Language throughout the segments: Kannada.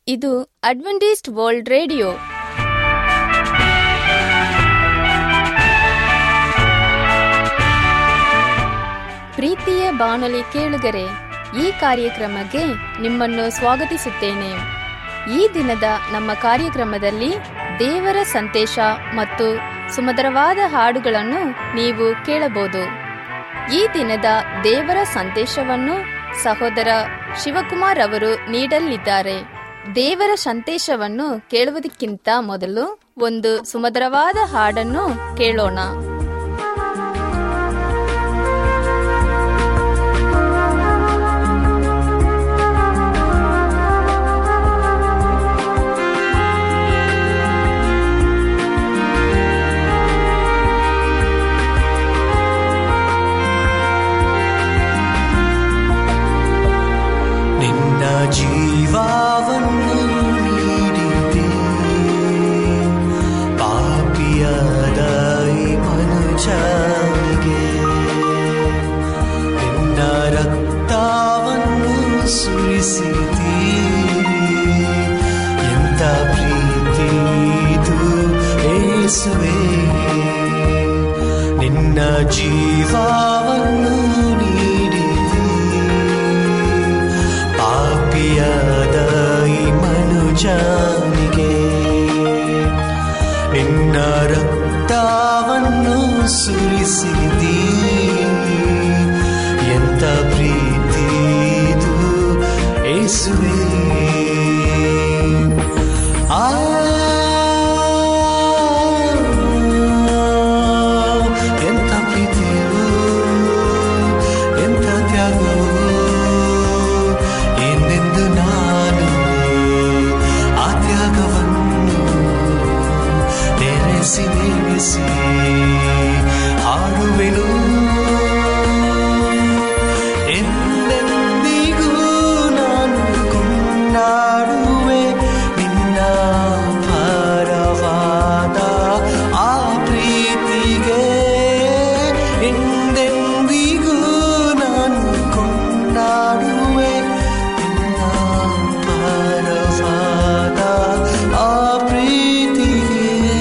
ಇದು ಅಡ್ವೆಂಟಿಸ್ಟ್ ವರ್ಲ್ಡ್ ರೇಡಿಯೋ ಪ್ರೀತಿಯ ಬಾನುಲಿ ಕೇಳುಗರೆ ಈ ಕಾರ್ಯಕ್ರಮಕ್ಕೆ ನಿಮ್ಮನ್ನು ಸ್ವಾಗತಿಸುತ್ತೇನೆ ಈ ದಿನದ ನಮ್ಮ ಕಾರ್ಯಕ್ರಮದಲ್ಲಿ ದೇವರ ಸಂದೇಶ ಮತ್ತು ಸುಮಧುರವಾದ ಹಾಡುಗಳನ್ನು ನೀವು ಕೇಳಬಹುದು ಈ ದಿನದ ದೇವರ ಸಂದೇಶವನ್ನು ಸಹೋದರ ಶಿವಕುಮಾರ್ ಅವರು ನೀಡಲಿದ್ದಾರೆ ದೇವರ ಸಂದೇಶವನ್ನು ಕೇಳುವುದಕ್ಕಿಂತ ಮೊದಲು ಒಂದು ಸುಮಧುರವಾದ ಹಾಡನ್ನು ಕೇಳೋಣ ನಿನ್ನ ಜೀವವನ್ನು ನೀಡಿದೆ ಪಾಪಿಯಾದ ಈ ಮನುಜನಿಗೆ ನಿನ್ನ ರಕ್ತವನ್ನು ಸುರಿಸಿದಿ ಎಂತ ಪ್ರೀತಿ ಇದು ಏಸುವೆ ನಿನ್ನ ಜೀವವನ್ನು ನೀಡಿದೆ ಪಾಪಿಯಾದ ಈ ಮನುಜನಿಗೆ ನಿನ್ನ ರಕ್ತವನ್ನು ಸುರಿಸಿದಿ ಎಂತ ಪ್ರೀತಿ ಇದು ಏಸುವೆ ಆ ಎಂತ ಪ್ರೀತಿಯು ಎಂತ ತ್ಯಾಗವು ಎಂದೆಂದು ನಾನು ಆ ತ್ಯಾಗವನ್ನು ನೆನೆಸಿ ನೆನೆಸಿ ಹಾಡುವೆನು ಎಂದೆಂದಿಗೂ ನಾನು ಕೊಂಡಾಡುವೆ ನಿನ್ನ ಭಾರವಾದ ಆ ಪ್ರೀತಿಗೆ ಎಂದೆಂದಿಗೂ ನಾನು ಕೊಂಡಾಡುವೆ ನಿನ್ನ ಭಾರವಾದ ಆ ಪ್ರೀತಿಗೆ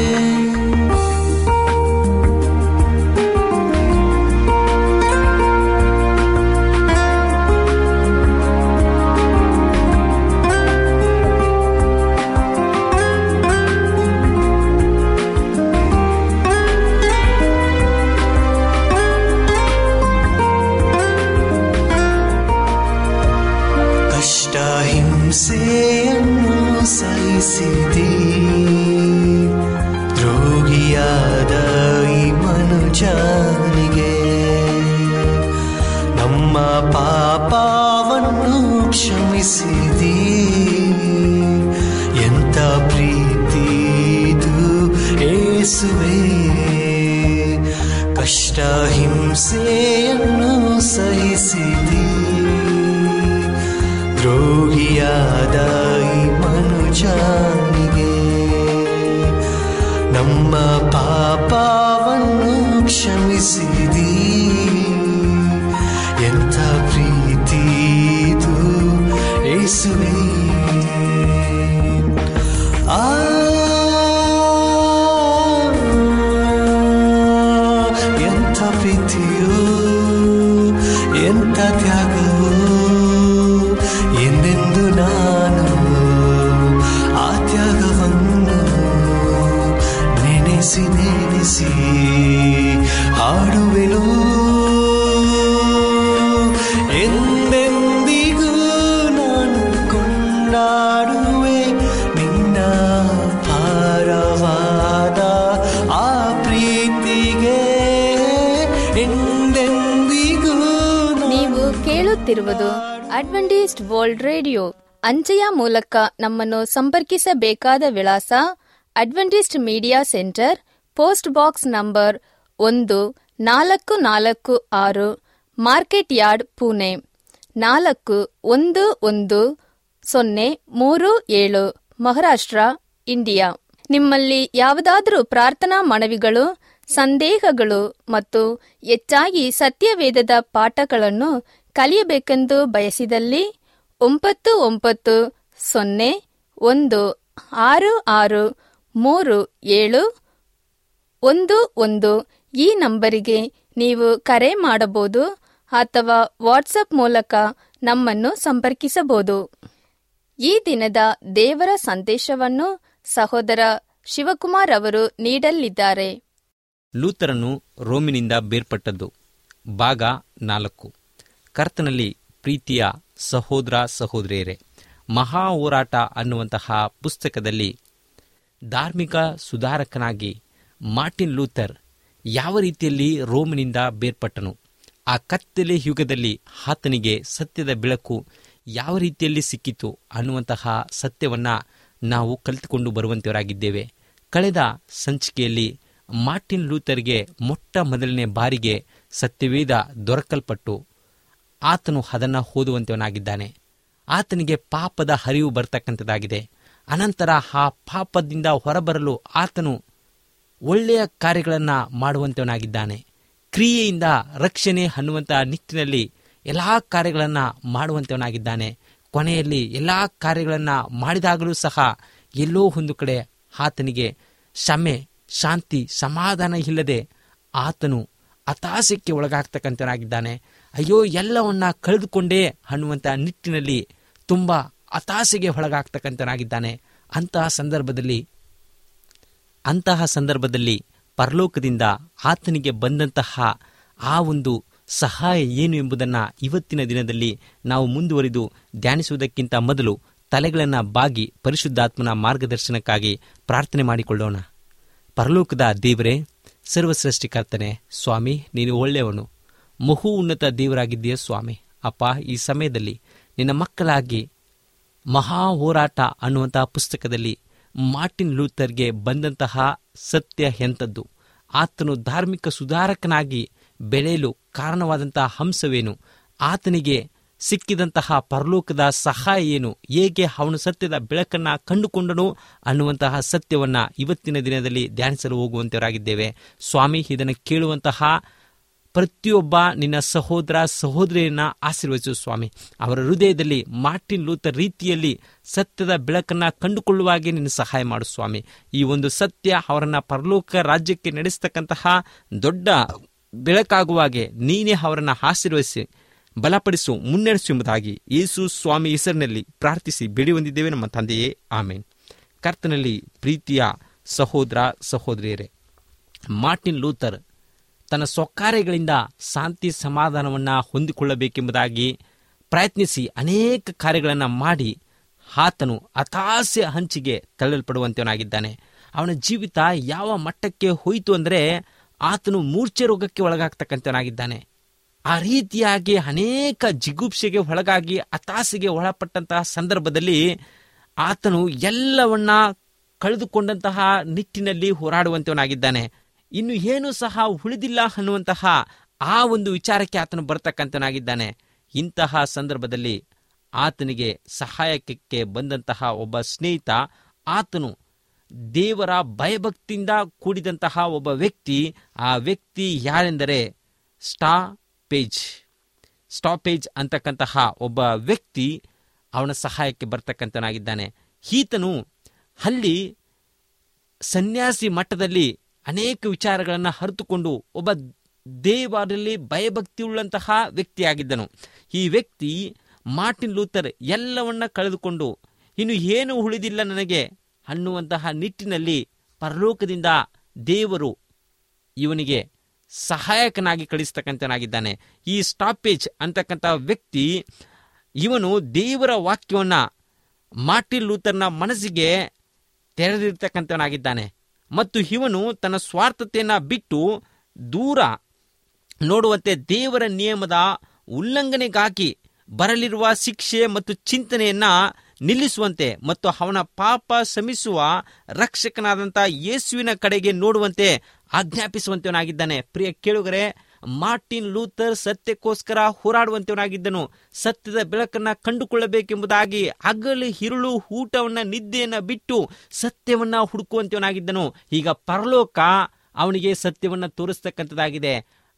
ಕಷ್ಟ ಹಿಂಸೆಯನ್ನು ಸಹಿಸಿದೆ ದ್ರೋಗಿಯಾದ ಈ ಮನುಜನಿಗೆ ನಮ್ಮ ಪಾಪವನ್ನು ಕ್ಷಮಿಸಿದಿ ಎಂತ ಪ್ರೀತಿ ಇದು ಏಸುವೆ ಕಷ್ಟ ಹಿಂಸೆಯನ್ನು ಸಹಿಸಿದಿ ದ್ರೋಗಿಯಾದ ಈ ಮನುಜನಿಗೆ ನಮ್ಮ ಪಾಪವನ್ನು ಕ್ಷಮಿಸಿದಿ ಎಂಥ ಪ್ರೀತಿ ಇದು ಏಸುವೆ ಆ ಎಂಥ ಪ್ರೀತಿಯು ಎಂಥ ತ್ಯಾಗವು ಎಂದೆಂದು ನಾನು ಆ ತ್ಯಾಗವನ್ನು ನೆನೆಸಿ ನೆನೆಸಿ ಹಾಡುವೆನು ಎಂದೆಂದಿಗೂ ನಾನು ಕೊಂಡಾಡುವೆ ನಿನ್ನ ಭಾರವಾದ ಆ ಪ್ರೀತಿಗೆ ಎಂದೆಂದಿಗೂ ನೀವು ಕೇಳುತ್ತಿರುವುದು ಅಡ್ವೆಂಟಿಸ್ಟ್ ವರ್ಲ್ಡ್ ರೇಡಿಯೋ ಅಂಚೆಯ ಮೂಲಕ ನಮ್ಮನ್ನು ಸಂಪರ್ಕಿಸಬೇಕಾದ ವಿಳಾಸ Adventist media centre post box number ಒಂದು ನಾಲ್ಕು ನಾಲ್ಕು ಆರು ಮಾರ್ಕೆಟ್ ಯಾರ್ಡ್ ಪುಣೆ ನಾಲ್ಕು ಒಂದು ಒಂದು ಸೊನ್ನೆ ಮೂರು ಏಳು ಮಹಾರಾಷ್ಟ್ರ ಇಂಡಿಯಾ ನಿಮ್ಮಲ್ಲಿ ಯಾವುದಾದರೂ ಪ್ರಾರ್ಥನಾ ಮನವಿಗಳು ಸಂದೇಹಗಳು ಮತ್ತು ಹೆಚ್ಚಾಗಿ ಸತ್ಯವೇದದ ಪಾಠಗಳನ್ನು ಕಲಿಯಬೇಕೆಂದು ಬಯಸಿದಲ್ಲಿ ಒಂಬತ್ತು ಒಂಬತ್ತು ಸೊನ್ನೆ ಒಂದು ಆರು ಆರು ಮೂರು ಏಳು ಒಂದು ಒಂದು ಈ ನಂಬರಿಗೆ ನೀವು ಕರೆ ಮಾಡಬಹುದು ಅಥವಾ ವಾಟ್ಸಪ್ ಮೂಲಕ ನಮ್ಮನ್ನು ಸಂಪರ್ಕಿಸಬಹುದು ಈ ದಿನದ ದೇವರ ಸಂದೇಶವನ್ನು ಸಹೋದರ ಶಿವಕುಮಾರ್ ಅವರು ನೀಡಲಿದ್ದಾರೆ ಲೂತರನು ರೋಮಿನಿಂದ ಬೇರ್ಪಟ್ಟದ್ದು ಭಾಗ ನಾಲ್ಕು ಕರ್ತನಲ್ಲಿ ಪ್ರೀತಿಯ ಸಹೋದರ ಸಹೋದರಿಯರೇ ಮಹಾ ಹೋರಾಟ ಅನ್ನುವಂತಹ ಪುಸ್ತಕದಲ್ಲಿ ಧಾರ್ಮಿಕ ಸುಧಾರಕನಾಗಿ ಮಾರ್ಟಿನ್ ಲೂಥರ್ ಯಾವ ರೀತಿಯಲ್ಲಿ ರೋಮಿನಿಂದ ಬೇರ್ಪಟ್ಟನು ಆ ಕತ್ತಲೆ ಯುಗದಲ್ಲಿ ಆತನಿಗೆ ಸತ್ಯದ ಬೆಳಕು ಯಾವ ರೀತಿಯಲ್ಲಿ ಸಿಕ್ಕಿತು ಅನ್ನುವಂತಹ ಸತ್ಯವನ್ನ ನಾವು ಕಲಿತುಕೊಂಡು ಬರುವಂತವರಾಗಿದ್ದೇವೆ ಕಳೆದ ಸಂಚಿಕೆಯಲ್ಲಿ ಮಾರ್ಟಿನ್ ಲೂಥರ್ಗೆ ಮೊಟ್ಟ ಮೊದಲನೇ ಬಾರಿಗೆ ಸತ್ಯವೇದ ದೊರಕಲ್ಪಟ್ಟು ಆತನು ಅದನ್ನು ಓದುವಂತವನಾಗಿದ್ದಾನೆ ಆತನಿಗೆ ಪಾಪದ ಹರಿವು ಬರ್ತಕ್ಕಂಥದ್ದಾಗಿದೆ ಅನಂತರ ಆ ಪಾಪದಿಂದ ಹೊರಬರಲು ಆತನು ಒಳ್ಳೆಯ ಕಾರ್ಯಗಳನ್ನು ಮಾಡುವಂತವನಾಗಿದ್ದಾನೆ ಕ್ರಿಯೆಯಿಂದ ರಕ್ಷಣೆ ಅನ್ನುವಂತಹ ನಿಟ್ಟಿನಲ್ಲಿ ಎಲ್ಲ ಕಾರ್ಯಗಳನ್ನು ಮಾಡುವಂತವನಾಗಿದ್ದಾನೆ ಕೊನೆಯಲ್ಲಿ ಎಲ್ಲ ಕಾರ್ಯಗಳನ್ನು ಮಾಡಿದಾಗಲೂ ಸಹ ಎಲ್ಲೋ ಒಂದು ಕಡೆ ಆತನಿಗೆ ಕ್ಷಮೆ ಶಾಂತಿ ಸಮಾಧಾನ ಇಲ್ಲದೆ ಆತನು ಹತಾಶಕ್ಕೆ ಒಳಗಾಗ್ತಕ್ಕಂಥನಾಗಿದ್ದಾನೆ ಅಯ್ಯೋ ಎಲ್ಲವನ್ನ ಕಳೆದುಕೊಂಡೇ ಅನ್ನುವಂಥ ನಿಟ್ಟಿನಲ್ಲಿ ತುಂಬ ಹತಾಶೆಗೆ ಒಳಗಾಗ್ತಕ್ಕಂಥನಾಗಿದ್ದಾನೆ ಅಂತಹ ಸಂದರ್ಭದಲ್ಲಿ ಅಂತಹ ಸಂದರ್ಭದಲ್ಲಿ ಪರಲೋಕದಿಂದ ಆತನಿಗೆ ಬಂದಂತಹ ಆ ಒಂದು ಸಹಾಯ ಏನು ಎಂಬುದನ್ನು ಇವತ್ತಿನ ದಿನದಲ್ಲಿ ನಾವು ಮುಂದುವರಿದು ಧ್ಯಾನಿಸುವುದಕ್ಕಿಂತ ಮೊದಲು ತಲೆಗಳನ್ನು ಬಾಗಿ ಪರಿಶುದ್ಧಾತ್ಮನ ಮಾರ್ಗದರ್ಶನಕ್ಕಾಗಿ ಪ್ರಾರ್ಥನೆ ಮಾಡಿಕೊಳ್ಳೋಣ ಪರಲೋಕದ ದೇವರೇ ಸರ್ವಸೃಷ್ಟಿಕರ್ತನೆ ಸ್ವಾಮಿ ನೀನು ಒಳ್ಳೆಯವನು ಬಹು ಉನ್ನತ ದೇವರಾಗಿದ್ದೀಯ ಸ್ವಾಮಿ ಅಪ್ಪ ಈ ಸಮಯದಲ್ಲಿ ನಿನ್ನ ಮಕ್ಕಳಾಗಿ ಮಹಾ ಹೋರಾಟ ಅನ್ನುವಂತಹ ಪುಸ್ತಕದಲ್ಲಿ ಮಾರ್ಟಿನ್ ಲೂಥರ್ಗೆ ಬಂದಂತಹ ಸತ್ಯ ಎಂಥದ್ದು ಆತನು ಧಾರ್ಮಿಕ ಸುಧಾರಕನಾಗಿ ಬೆಳೆಯಲು ಕಾರಣವಾದಂತಹ ಹಂಸವೇನು ಆತನಿಗೆ ಸಿಕ್ಕಿದಂತಹ ಪರಲೋಕದ ಸಹಾಯ ಏನು ಹೇಗೆ ಅವನು ಸತ್ಯದ ಬೆಳಕನ್ನ ಕಂಡುಕೊಂಡನು ಅನ್ನುವಂತಹ ಸತ್ಯವನ್ನ ಇವತ್ತಿನ ದಿನದಲ್ಲಿ ಧ್ಯಾನಿಸಲು ಹೋಗುವಂತವರಾಗಿದ್ದೇವೆ ಸ್ವಾಮಿ ಇದನ್ನು ಕೇಳುವಂತಹ ಪ್ರತಿಯೊಬ್ಬ ನಿನ್ನ ಸಹೋದರ ಸಹೋದರಿಯನ್ನ ಆಶೀರ್ವದಿಸು ಸ್ವಾಮಿ ಅವರ ಹೃದಯದಲ್ಲಿ ಮಾರ್ಟಿನ್ ಲೂಥರ್ ರೀತಿಯಲ್ಲಿ ಸತ್ಯದ ಬೆಳಕನ್ನ ಕಂಡುಕೊಳ್ಳುವ ಹಾಗೆ ನಿನ್ನ ಸಹಾಯ ಮಾಡು ಸ್ವಾಮಿ ಈ ಒಂದು ಸತ್ಯ ಅವರನ್ನ ಪರಲೋಕ ರಾಜ್ಯಕ್ಕೆ ನಡೆಸ್ತಕ್ಕಂತಹ ದೊಡ್ಡ ಬೆಳಕಾಗುವ ಹಾಗೆ ನೀನೇ ಅವರನ್ನ ಆಶೀರ್ವದಿಸಿ ಬಲಪಡಿಸು ಮುನ್ನಡೆಸು ಎಂಬುದಾಗಿ ಯೇಸು ಸ್ವಾಮಿ ಹೆಸರಿನಲ್ಲಿ ಪ್ರಾರ್ಥಿಸಿ ಬೇಡಿ ಹೊಂದಿದ್ದೇವೆ ನಮ್ಮ ತಂದೆಯೇ ಆಮೇನ್ ಕರ್ತನಲ್ಲಿ ಪ್ರೀತಿಯ ಸಹೋದರ ಸಹೋದರಿಯರೇ ಮಾರ್ಟಿನ್ ಲೂಥರ್ ತನ್ನ ಸ್ವಕಾರ್ಯಗಳಿಂದ ಶಾಂತಿ ಸಮಾಧಾನವನ್ನು ಹೊಂದಿಕೊಳ್ಳಬೇಕೆಂಬುದಾಗಿ ಪ್ರಯತ್ನಿಸಿ ಅನೇಕ ಕಾರ್ಯಗಳನ್ನು ಮಾಡಿ ಆತನು ಹತಾಸೆ ಹಂಚಿಗೆ ತಳ್ಳಲ್ಪಡುವಂತವನಾಗಿದ್ದಾನೆ ಅವನ ಜೀವಿತ ಯಾವ ಮಟ್ಟಕ್ಕೆ ಹೋಯಿತು ಅಂದರೆ ಆತನು ಮೂರ್ಛೆ ರೋಗಕ್ಕೆ ಒಳಗಾಗ್ತಕ್ಕಂಥವನಾಗಿದ್ದಾನೆ ಆ ರೀತಿಯಾಗಿ ಅನೇಕ ಜಿಗುಪ್ಸೆಗೆ ಒಳಗಾಗಿ ಹತಾಸೆಗೆ ಒಳಪಟ್ಟಂತಹ ಸಂದರ್ಭದಲ್ಲಿ ಆತನು ಎಲ್ಲವನ್ನ ಕಳೆದುಕೊಂಡಂತಹ ನಿಟ್ಟಿನಲ್ಲಿ ಹೋರಾಡುವಂತವನಾಗಿದ್ದಾನೆ ಇನ್ನು ಏನೂ ಸಹ ಉಳಿದಿಲ್ಲ ಅನ್ನುವಂತಹ ಆ ಒಂದು ವಿಚಾರಕ್ಕೆ ಆತನು ಬರ್ತಕ್ಕಂಥನಾಗಿದ್ದಾನೆ ಇಂತಹ ಸಂದರ್ಭದಲ್ಲಿ ಆತನಿಗೆ ಸಹಾಯಕ್ಕೆ ಬಂದಂತಹ ಒಬ್ಬ ಸ್ನೇಹಿತ ಆತನು ದೇವರ ಭಯಭಕ್ತಿಯಿಂದ ಕೂಡಿದಂತಹ ಒಬ್ಬ ವ್ಯಕ್ತಿ ಆ ವ್ಯಕ್ತಿ ಯಾರೆಂದರೆ ಸ್ಟಾ ಪೇಜ್ ಸ್ಟಾಪೇಜ್ ಅಂತಕ್ಕಂತಹ ಒಬ್ಬ ವ್ಯಕ್ತಿ ಅವನ ಸಹಾಯಕ್ಕೆ ಬರ್ತಕ್ಕಂಥನಾಗಿದ್ದಾನೆ ಈತನು ಅಲ್ಲಿ ಸನ್ಯಾಸಿ ಮಟ್ಟದಲ್ಲಿ ಅನೇಕ ವಿಚಾರಗಳನ್ನು ಅರಿತುಕೊಂಡು ಒಬ್ಬ ದೇವರಲ್ಲಿ ಭಯಭಕ್ತಿ ಉಳ್ಳಂತಹ ವ್ಯಕ್ತಿಯಾಗಿದ್ದನು ಈ ವ್ಯಕ್ತಿ ಮಾರ್ಟಿನ್ ಲೂಥರ್ ಎಲ್ಲವನ್ನ ಕಳೆದುಕೊಂಡು ಇನ್ನು ಏನು ಉಳಿದಿಲ್ಲ ನನಗೆ ಅನ್ನುವಂತಹ ನಿಟ್ಟಿನಲ್ಲಿ ಪರಲೋಕದಿಂದ ದೇವರು ಇವನಿಗೆ ಸಹಾಯಕನಾಗಿ ಕಳಿಸ್ತಕ್ಕಂಥನಾಗಿದ್ದಾನೆ ಈ ಸ್ಟಾಪೇಜ್ ಅಂತಕ್ಕಂಥ ವ್ಯಕ್ತಿ ಇವನು ದೇವರ ವಾಕ್ಯವನ್ನ ಮಾರ್ಟಿನ್ ಲೂಥರ್ನ ಮನಸ್ಸಿಗೆ ತೆರೆದಿರ್ತಕ್ಕಂಥವನಾಗಿದ್ದಾನೆ ಮತ್ತು ಇವನು ತನ್ನ ಸ್ವಾರ್ಥತೆಯನ್ನ ಬಿಟ್ಟು ದೂರ ನೋಡುವಂತೆ ದೇವರ ನಿಯಮದ ಉಲ್ಲಂಘನೆಗಾಗಿ ಬರಲಿರುವ ಶಿಕ್ಷೆ ಮತ್ತು ಚಿಂತನೆಯನ್ನ ನಿಲ್ಲಿಸುವಂತೆ ಮತ್ತು ಅವನ ಪಾಪ ಶಮಿಸುವ ರಕ್ಷಕನಾದಂಥ ಯೇಸುವಿನ ಕಡೆಗೆ ನೋಡುವಂತೆ ಆಜ್ಞಾಪಿಸುವಂತವನಾಗಿದ್ದಾನೆ ಪ್ರಿಯ ಕೇಳುಗರೆ ಮಾರ್ಟಿನ್ ಲೂಥರ್ ಸತ್ಯಕ್ಕೋಸ್ಕರ ಹೋರಾಡುವಂತವನಾಗಿದ್ದನು ಸತ್ಯದ ಬೆಳಕನ್ನ ಕಂಡುಕೊಳ್ಳಬೇಕೆಂಬುದಾಗಿ ಹಗಲು ಹಿರುಳು ಊಟವನ್ನ ನಿದ್ದೆಯನ್ನ ಬಿಟ್ಟು ಸತ್ಯವನ್ನ ಹುಡುಕುವಂತವನಾಗಿದ್ದನು ಈಗ ಪರಲೋಕ ಅವನಿಗೆ ಸತ್ಯವನ್ನ ತೋರಿಸ್ತಕ್ಕಂಥದ್ದಾಗಿದೆ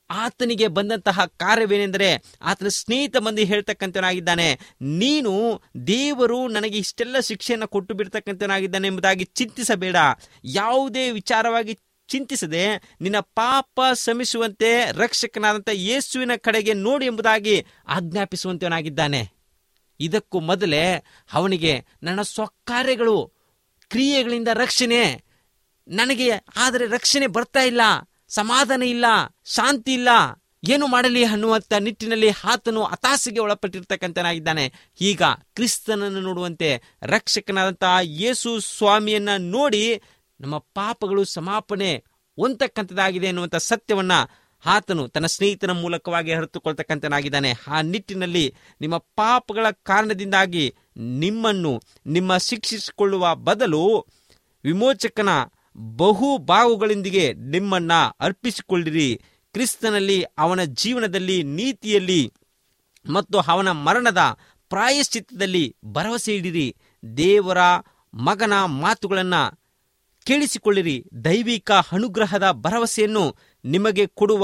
ಆತನಿಗೆ ಬಂದಂತಹ ಕಾರ್ಯವೇನೆಂದರೆ ಆತನ ಸ್ನೇಹಿತ ಮಂದಿ ಹೇಳ್ತಕ್ಕಂಥನಾಗಿದ್ದಾನೆ ನೀನು ದೇವರು ನನಗೆ ಇಷ್ಟೆಲ್ಲ ಶಿಕ್ಷೆಯನ್ನು ಕೊಟ್ಟು ಬಿಡ್ತಕ್ಕಂಥನಾಗಿದ್ದಾನೆ ಎಂಬುದಾಗಿ ಚಿಂತಿಸಬೇಡ ಯಾವುದೇ ವಿಚಾರವಾಗಿ ಚಿಂತಿಸದೆ ನಿನ್ನ ಪಾಪ ಶಮಿಸುವಂತೆ ರಕ್ಷಕನಾದಂಥ ಯೇಸುವಿನ ಕಡೆಗೆ ನೋಡಿ ಎಂಬುದಾಗಿ ಆಜ್ಞಾಪಿಸುವಂತವನಾಗಿದ್ದಾನೆ ಇದಕ್ಕೂ ಮೊದಲೇ ಅವನಿಗೆ ನನ್ನ ಸ್ವಕಾರ್ಯಗಳು ಕ್ರಿಯೆಗಳಿಂದ ರಕ್ಷಣೆ ನನಗೆ ಆದರೆ ರಕ್ಷಣೆ ಬರ್ತಾ ಇಲ್ಲ ಸಮಾಧಾನ ಇಲ್ಲ ಶಾಂತಿ ಇಲ್ಲ ಏನು ಮಾಡಲಿ ಅನ್ನುವಂಥ ನಿಟ್ಟಿನಲ್ಲಿ ಆತನು ಹತಾಸೆಗೆ ಒಳಪಟ್ಟಿರ್ತಕ್ಕಂಥನಾಗಿದ್ದಾನೆ ಈಗ ಕ್ರಿಸ್ತನನ್ನು ನೋಡುವಂತೆ ರಕ್ಷಕನಾದಂತಹ ಯೇಸು ಸ್ವಾಮಿಯನ್ನ ನೋಡಿ ನಮ್ಮ ಪಾಪಗಳು ಸಮಾಪನೆ ಹೊಂದತಕ್ಕಂಥದ್ದಾಗಿದೆ ಎನ್ನುವಂಥ ಸತ್ಯವನ್ನ ಆತನು ತನ್ನ ಸ್ನೇಹಿತನ ಮೂಲಕವಾಗಿ ಹರಿತುಕೊಳ್ತಕ್ಕಂಥನಾಗಿದ್ದಾನೆ ಆ ನಿಟ್ಟಿನಲ್ಲಿ ನಿಮ್ಮ ಪಾಪಗಳ ಕಾರಣದಿಂದಾಗಿ ನಿಮ್ಮನ್ನು ನಿಮ್ಮ ಶಿಕ್ಷಿಸಿಕೊಳ್ಳುವ ಬದಲು ವಿಮೋಚಕನ ಬಹು ಭಾವುಗಳೊಂದಿಗೆ ನಿಮ್ಮನ್ನ ಅರ್ಪಿಸಿಕೊಳ್ಳಿರಿ ಕ್ರಿಸ್ತನಲ್ಲಿ ಅವನ ಜೀವನದಲ್ಲಿ ನೀತಿಯಲ್ಲಿ ಮತ್ತು ಅವನ ಮರಣದ ಪ್ರಾಯಶ್ಚಿತ್ತದಲ್ಲಿ ಭರವಸೆ ಇಡಿರಿ ದೇವರ ಮಗನ ಮಾತುಗಳನ್ನು ಕೇಳಿಸಿಕೊಳ್ಳಿರಿ ದೈವಿಕ ಅನುಗ್ರಹದ ಭರವಸೆಯನ್ನು ನಿಮಗೆ ಕೊಡುವ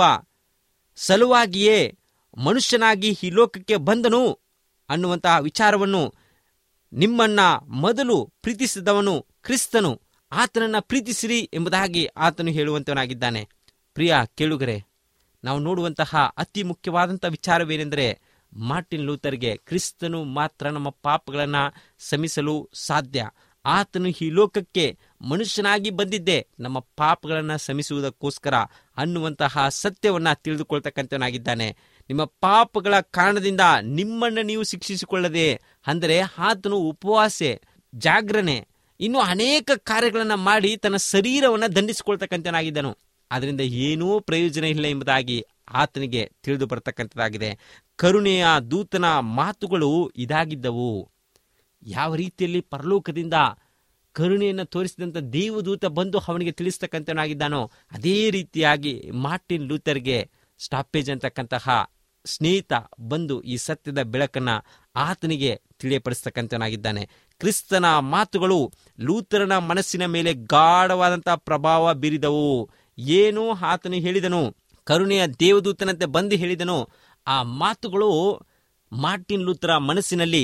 ಸಲುವಾಗಿಯೇ ಮನುಷ್ಯನಾಗಿ ಈ ಲೋಕಕ್ಕೆ ಬಂದನು ಅನ್ನುವಂತಹ ವಿಚಾರವನ್ನು ನಿಮ್ಮನ್ನ ಮೊದಲು ಪ್ರೀತಿಸಿದವನು ಕ್ರಿಸ್ತನು ಆತನನ್ನ ಪ್ರೀತಿಸಿರಿ ಎಂಬುದಾಗಿ ಆತನು ಹೇಳುವಂತವನಾಗಿದ್ದಾನೆ ಪ್ರಿಯ ಕೇಳುಗರೆ ನಾವು ನೋಡುವಂತಹ ಅತಿ ಮುಖ್ಯವಾದಂಥ ವಿಚಾರವೇನೆಂದರೆ ಮಾರ್ಟಿನ್ ಲೂಥರ್ಗೆ ಕ್ರಿಸ್ತನು ಮಾತ್ರ ನಮ್ಮ ಪಾಪಗಳನ್ನು ಶಮಿಸಲು ಸಾಧ್ಯ ಆತನು ಈ ಲೋಕಕ್ಕೆ ಮನುಷ್ಯನಾಗಿ ಬಂದಿದ್ದೆ ನಮ್ಮ ಪಾಪಗಳನ್ನು ಶಮಿಸುವುದಕ್ಕೋಸ್ಕರ ಅನ್ನುವಂತಹ ಸತ್ಯವನ್ನ ತಿಳಿದುಕೊಳ್ತಕ್ಕಂಥವನಾಗಿದ್ದಾನೆ ನಿಮ್ಮ ಪಾಪಗಳ ಕಾರಣದಿಂದ ನಿಮ್ಮನ್ನು ನೀವು ಶಿಕ್ಷಿಸಿಕೊಳ್ಳದೆ ಅಂದರೆ ಆತನು ಉಪವಾಸೆ ಜಾಗರಣೆ ಇನ್ನು ಅನೇಕ ಕಾರ್ಯಗಳನ್ನು ಮಾಡಿ ತನ್ನ ಶರೀರವನ್ನು ದಂಡಿಸಿಕೊಳ್ತಕ್ಕಂಥನಾಗಿದ್ದನು ಅದರಿಂದ ಏನೂ ಪ್ರಯೋಜನ ಇಲ್ಲ ಎಂಬುದಾಗಿ ಆತನಿಗೆ ತಿಳಿದು ಬರತಕ್ಕಂಥದ್ದಾಗಿದೆ ಕರುಣೆಯ ದೂತನ ಮಾತುಗಳು ಇದಾಗಿದ್ದವು ಯಾವ ರೀತಿಯಲ್ಲಿ ಪರಲೋಕದಿಂದ ಕರುಣೆಯನ್ನು ತೋರಿಸಿದಂಥ ದೇವದೂತ ಬಂದು ಅವನಿಗೆ ತಿಳಿಸ್ತಕ್ಕಂಥನಾಗಿದ್ದಾನೋ ಅದೇ ರೀತಿಯಾಗಿ ಮಾರ್ಟಿನ್ ಲೂಥರ್ಗೆ ಸ್ಟಾಪೇಜ್ ಅಂತಕ್ಕಂತಹ ಸ್ನೇಹಿತ ಬಂದು ಈ ಸತ್ಯದ ಬೆಳಕನ್ನ ಆತನಿಗೆ ತಿಳಿಯಪಡಿಸ್ತಕ್ಕಂಥನಾಗಿದ್ದಾನೆ ಕ್ರಿಸ್ತನ ಮಾತುಗಳು ಲೂಥರನ ಮನಸ್ಸಿನ ಮೇಲೆ ಗಾಢವಾದಂತಹ ಪ್ರಭಾವ ಬೀರಿದವು ಏನು ಆತನು ಹೇಳಿದನು ಕರುಣೆಯ ದೇವದೂತನಂತೆ ಬಂದು ಹೇಳಿದನು ಆ ಮಾತುಗಳು ಮಾರ್ಟಿನ್ ಲೂಥರ ಮನಸ್ಸಿನಲ್ಲಿ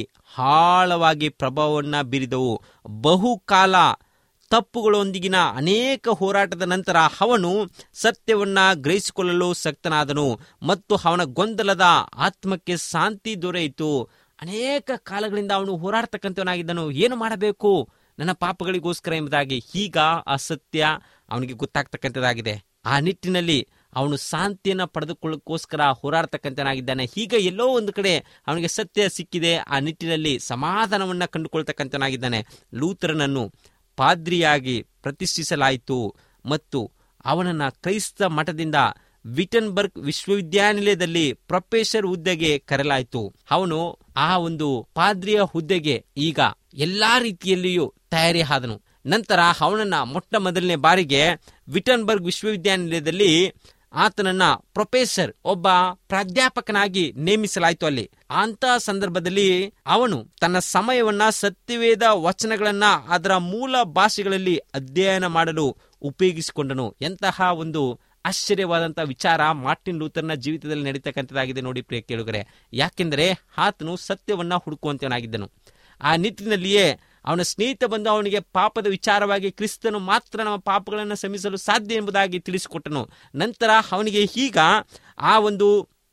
ಆಳವಾಗಿ ಪ್ರಭಾವವನ್ನ ಬೀರಿದವು ಬಹುಕಾಲ ತಪ್ಪುಗಳೊಂದಿಗಿನ ಅನೇಕ ಹೋರಾಟದ ನಂತರ ಅವನು ಸತ್ಯವನ್ನ ಗ್ರಹಿಸಿಕೊಳ್ಳಲು ಶಕ್ತನಾದನು ಮತ್ತು ಅವನ ಗೊಂದಲದ ಆತ್ಮಕ್ಕೆ ಶಾಂತಿ ದೊರೆಯಿತು ಅನೇಕ ಕಾಲಗಳಿಂದ ಅವನು ಹೋರಾಡ್ತಕ್ಕಂಥವನಾಗಿದ್ದನು ಏನು ಮಾಡಬೇಕು ನನ್ನ ಪಾಪಗಳಿಗೋಸ್ಕರ ಎಂಬುದಾಗಿ ಈಗ ಆ ಸತ್ಯ ಅವನಿಗೆ ಗೊತ್ತಾಗ್ತಕ್ಕಂಥದ್ದಾಗಿದೆ ಆ ನಿಟ್ಟಿನಲ್ಲಿ ಅವನು ಶಾಂತಿಯನ್ನು ಪಡೆದುಕೊಳ್ಳೋಕ್ಕೋಸ್ಕರ ಹೋರಾಡ್ತಕ್ಕಂಥನಾಗಿದ್ದಾನೆ ಈಗ ಎಲ್ಲೋ ಒಂದು ಕಡೆ ಅವನಿಗೆ ಸತ್ಯ ಸಿಕ್ಕಿದೆ ಆ ನಿಟ್ಟಿನಲ್ಲಿ ಸಮಾಧಾನವನ್ನು ಕಂಡುಕೊಳ್ತಕ್ಕಂಥನಾಗಿದ್ದಾನೆ ಲೂಥರನನ್ನು ಪಾದ್ರಿಯಾಗಿ ಪ್ರತಿಷ್ಠಿಸಲಾಯಿತು ಮತ್ತು ಅವನನ್ನ ಕ್ರೈಸ್ತ ಮಠದಿಂದ ವಿಟನ್ಬರ್ಗ್ ವಿಶ್ವವಿದ್ಯಾನಿಲಯದಲ್ಲಿ ಪ್ರೊಫೆಸರ್ ಹುದ್ದೆಗೆ ಕರೆಲಾಯಿತು ಅವನು ಆ ಒಂದು ಪಾದ್ರಿಯ ಹುದ್ದೆಗೆ ಈಗ ಎಲ್ಲಾ ರೀತಿಯಲ್ಲಿಯೂ ತಯಾರಿ ಆದನು ನಂತರ ಅವನನ್ನ ಮೊಟ್ಟ ಮೊದಲನೇ ಬಾರಿಗೆ ವಿಟನ್ಬರ್ಗ್ ವಿಶ್ವವಿದ್ಯಾನಿಲಯದಲ್ಲಿ ಆತನನ್ನ ಪ್ರೊಫೆಸರ್ ಒಬ್ಬ ಪ್ರಾಧ್ಯಾಪಕನಾಗಿ ನೇಮಿಸಲಾಯಿತು ಅಲ್ಲಿ ಅಂತ ಸಂದರ್ಭದಲ್ಲಿ ಅವನು ತನ್ನ ಸಮಯವನ್ನ ಸತ್ಯವೇದ ವಚನಗಳನ್ನ ಅದರ ಮೂಲ ಭಾಷೆಗಳಲ್ಲಿ ಅಧ್ಯಯನ ಮಾಡಲು ಉಪಯೋಗಿಸಿಕೊಂಡನು ಎಂತಹ ಒಂದು ಆಶ್ಚರ್ಯವಾದಂತಹ ವಿಚಾರ ಮಾರ್ಟಿನ್ ಲೂಥರ್ನ ಜೀವಿತದಲ್ಲಿ ನಡೀತಕ್ಕಂಥದ್ದಾಗಿದೆ ನೋಡಿ ಪ್ರಿಯ ಕೇಳುಗರೆ ಯಾಕೆಂದರೆ ಆತನು ಸತ್ಯವನ್ನ ಹುಡುಕುವಂತವನಾಗಿದ್ದನು ಆ ನಿಟ್ಟಿನಲ್ಲಿಯೇ ಅವನ ಸ್ನೇಹಿತ ಬಂದು ಅವನಿಗೆ ಪಾಪದ ವಿಚಾರವಾಗಿ ಕ್ರಿಸ್ತನು ಮಾತ್ರ ನಮ್ಮ ಪಾಪಗಳನ್ನು ಶಮಿಸಲು ಸಾಧ್ಯ ಎಂಬುದಾಗಿ ತಿಳಿಸಿಕೊಟ್ಟನು ನಂತರ ಅವನಿಗೆ ಈಗ ಆ ಒಂದು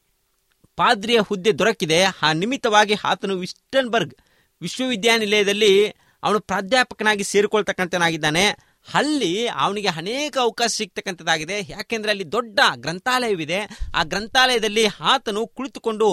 ಪಾದ್ರಿಯ ಹುದ್ದೆ ದೊರಕಿದೆ ಆ ನಿಮಿತ್ತವಾಗಿ ಆತನು ವಿಸ್ಟನ್ಬರ್ಗ್ ವಿಶ್ವವಿದ್ಯಾನಿಲಯದಲ್ಲಿ ಅವನು ಪ್ರಾಧ್ಯಾಪಕನಾಗಿ ಸೇರಿಕೊಳ್ತಕ್ಕಂಥನಾಗಿದ್ದಾನೆ ಅಲ್ಲಿ ಅವನಿಗೆ ಅನೇಕ ಅವಕಾಶ ಸಿಗ್ತಕ್ಕಂಥದ್ದಾಗಿದೆ ಯಾಕೆಂದ್ರೆ ಅಲ್ಲಿ ದೊಡ್ಡ ಗ್ರಂಥಾಲಯವಿದೆ ಆ ಗ್ರಂಥಾಲಯದಲ್ಲಿ ಆತನು ಕುಳಿತುಕೊಂಡು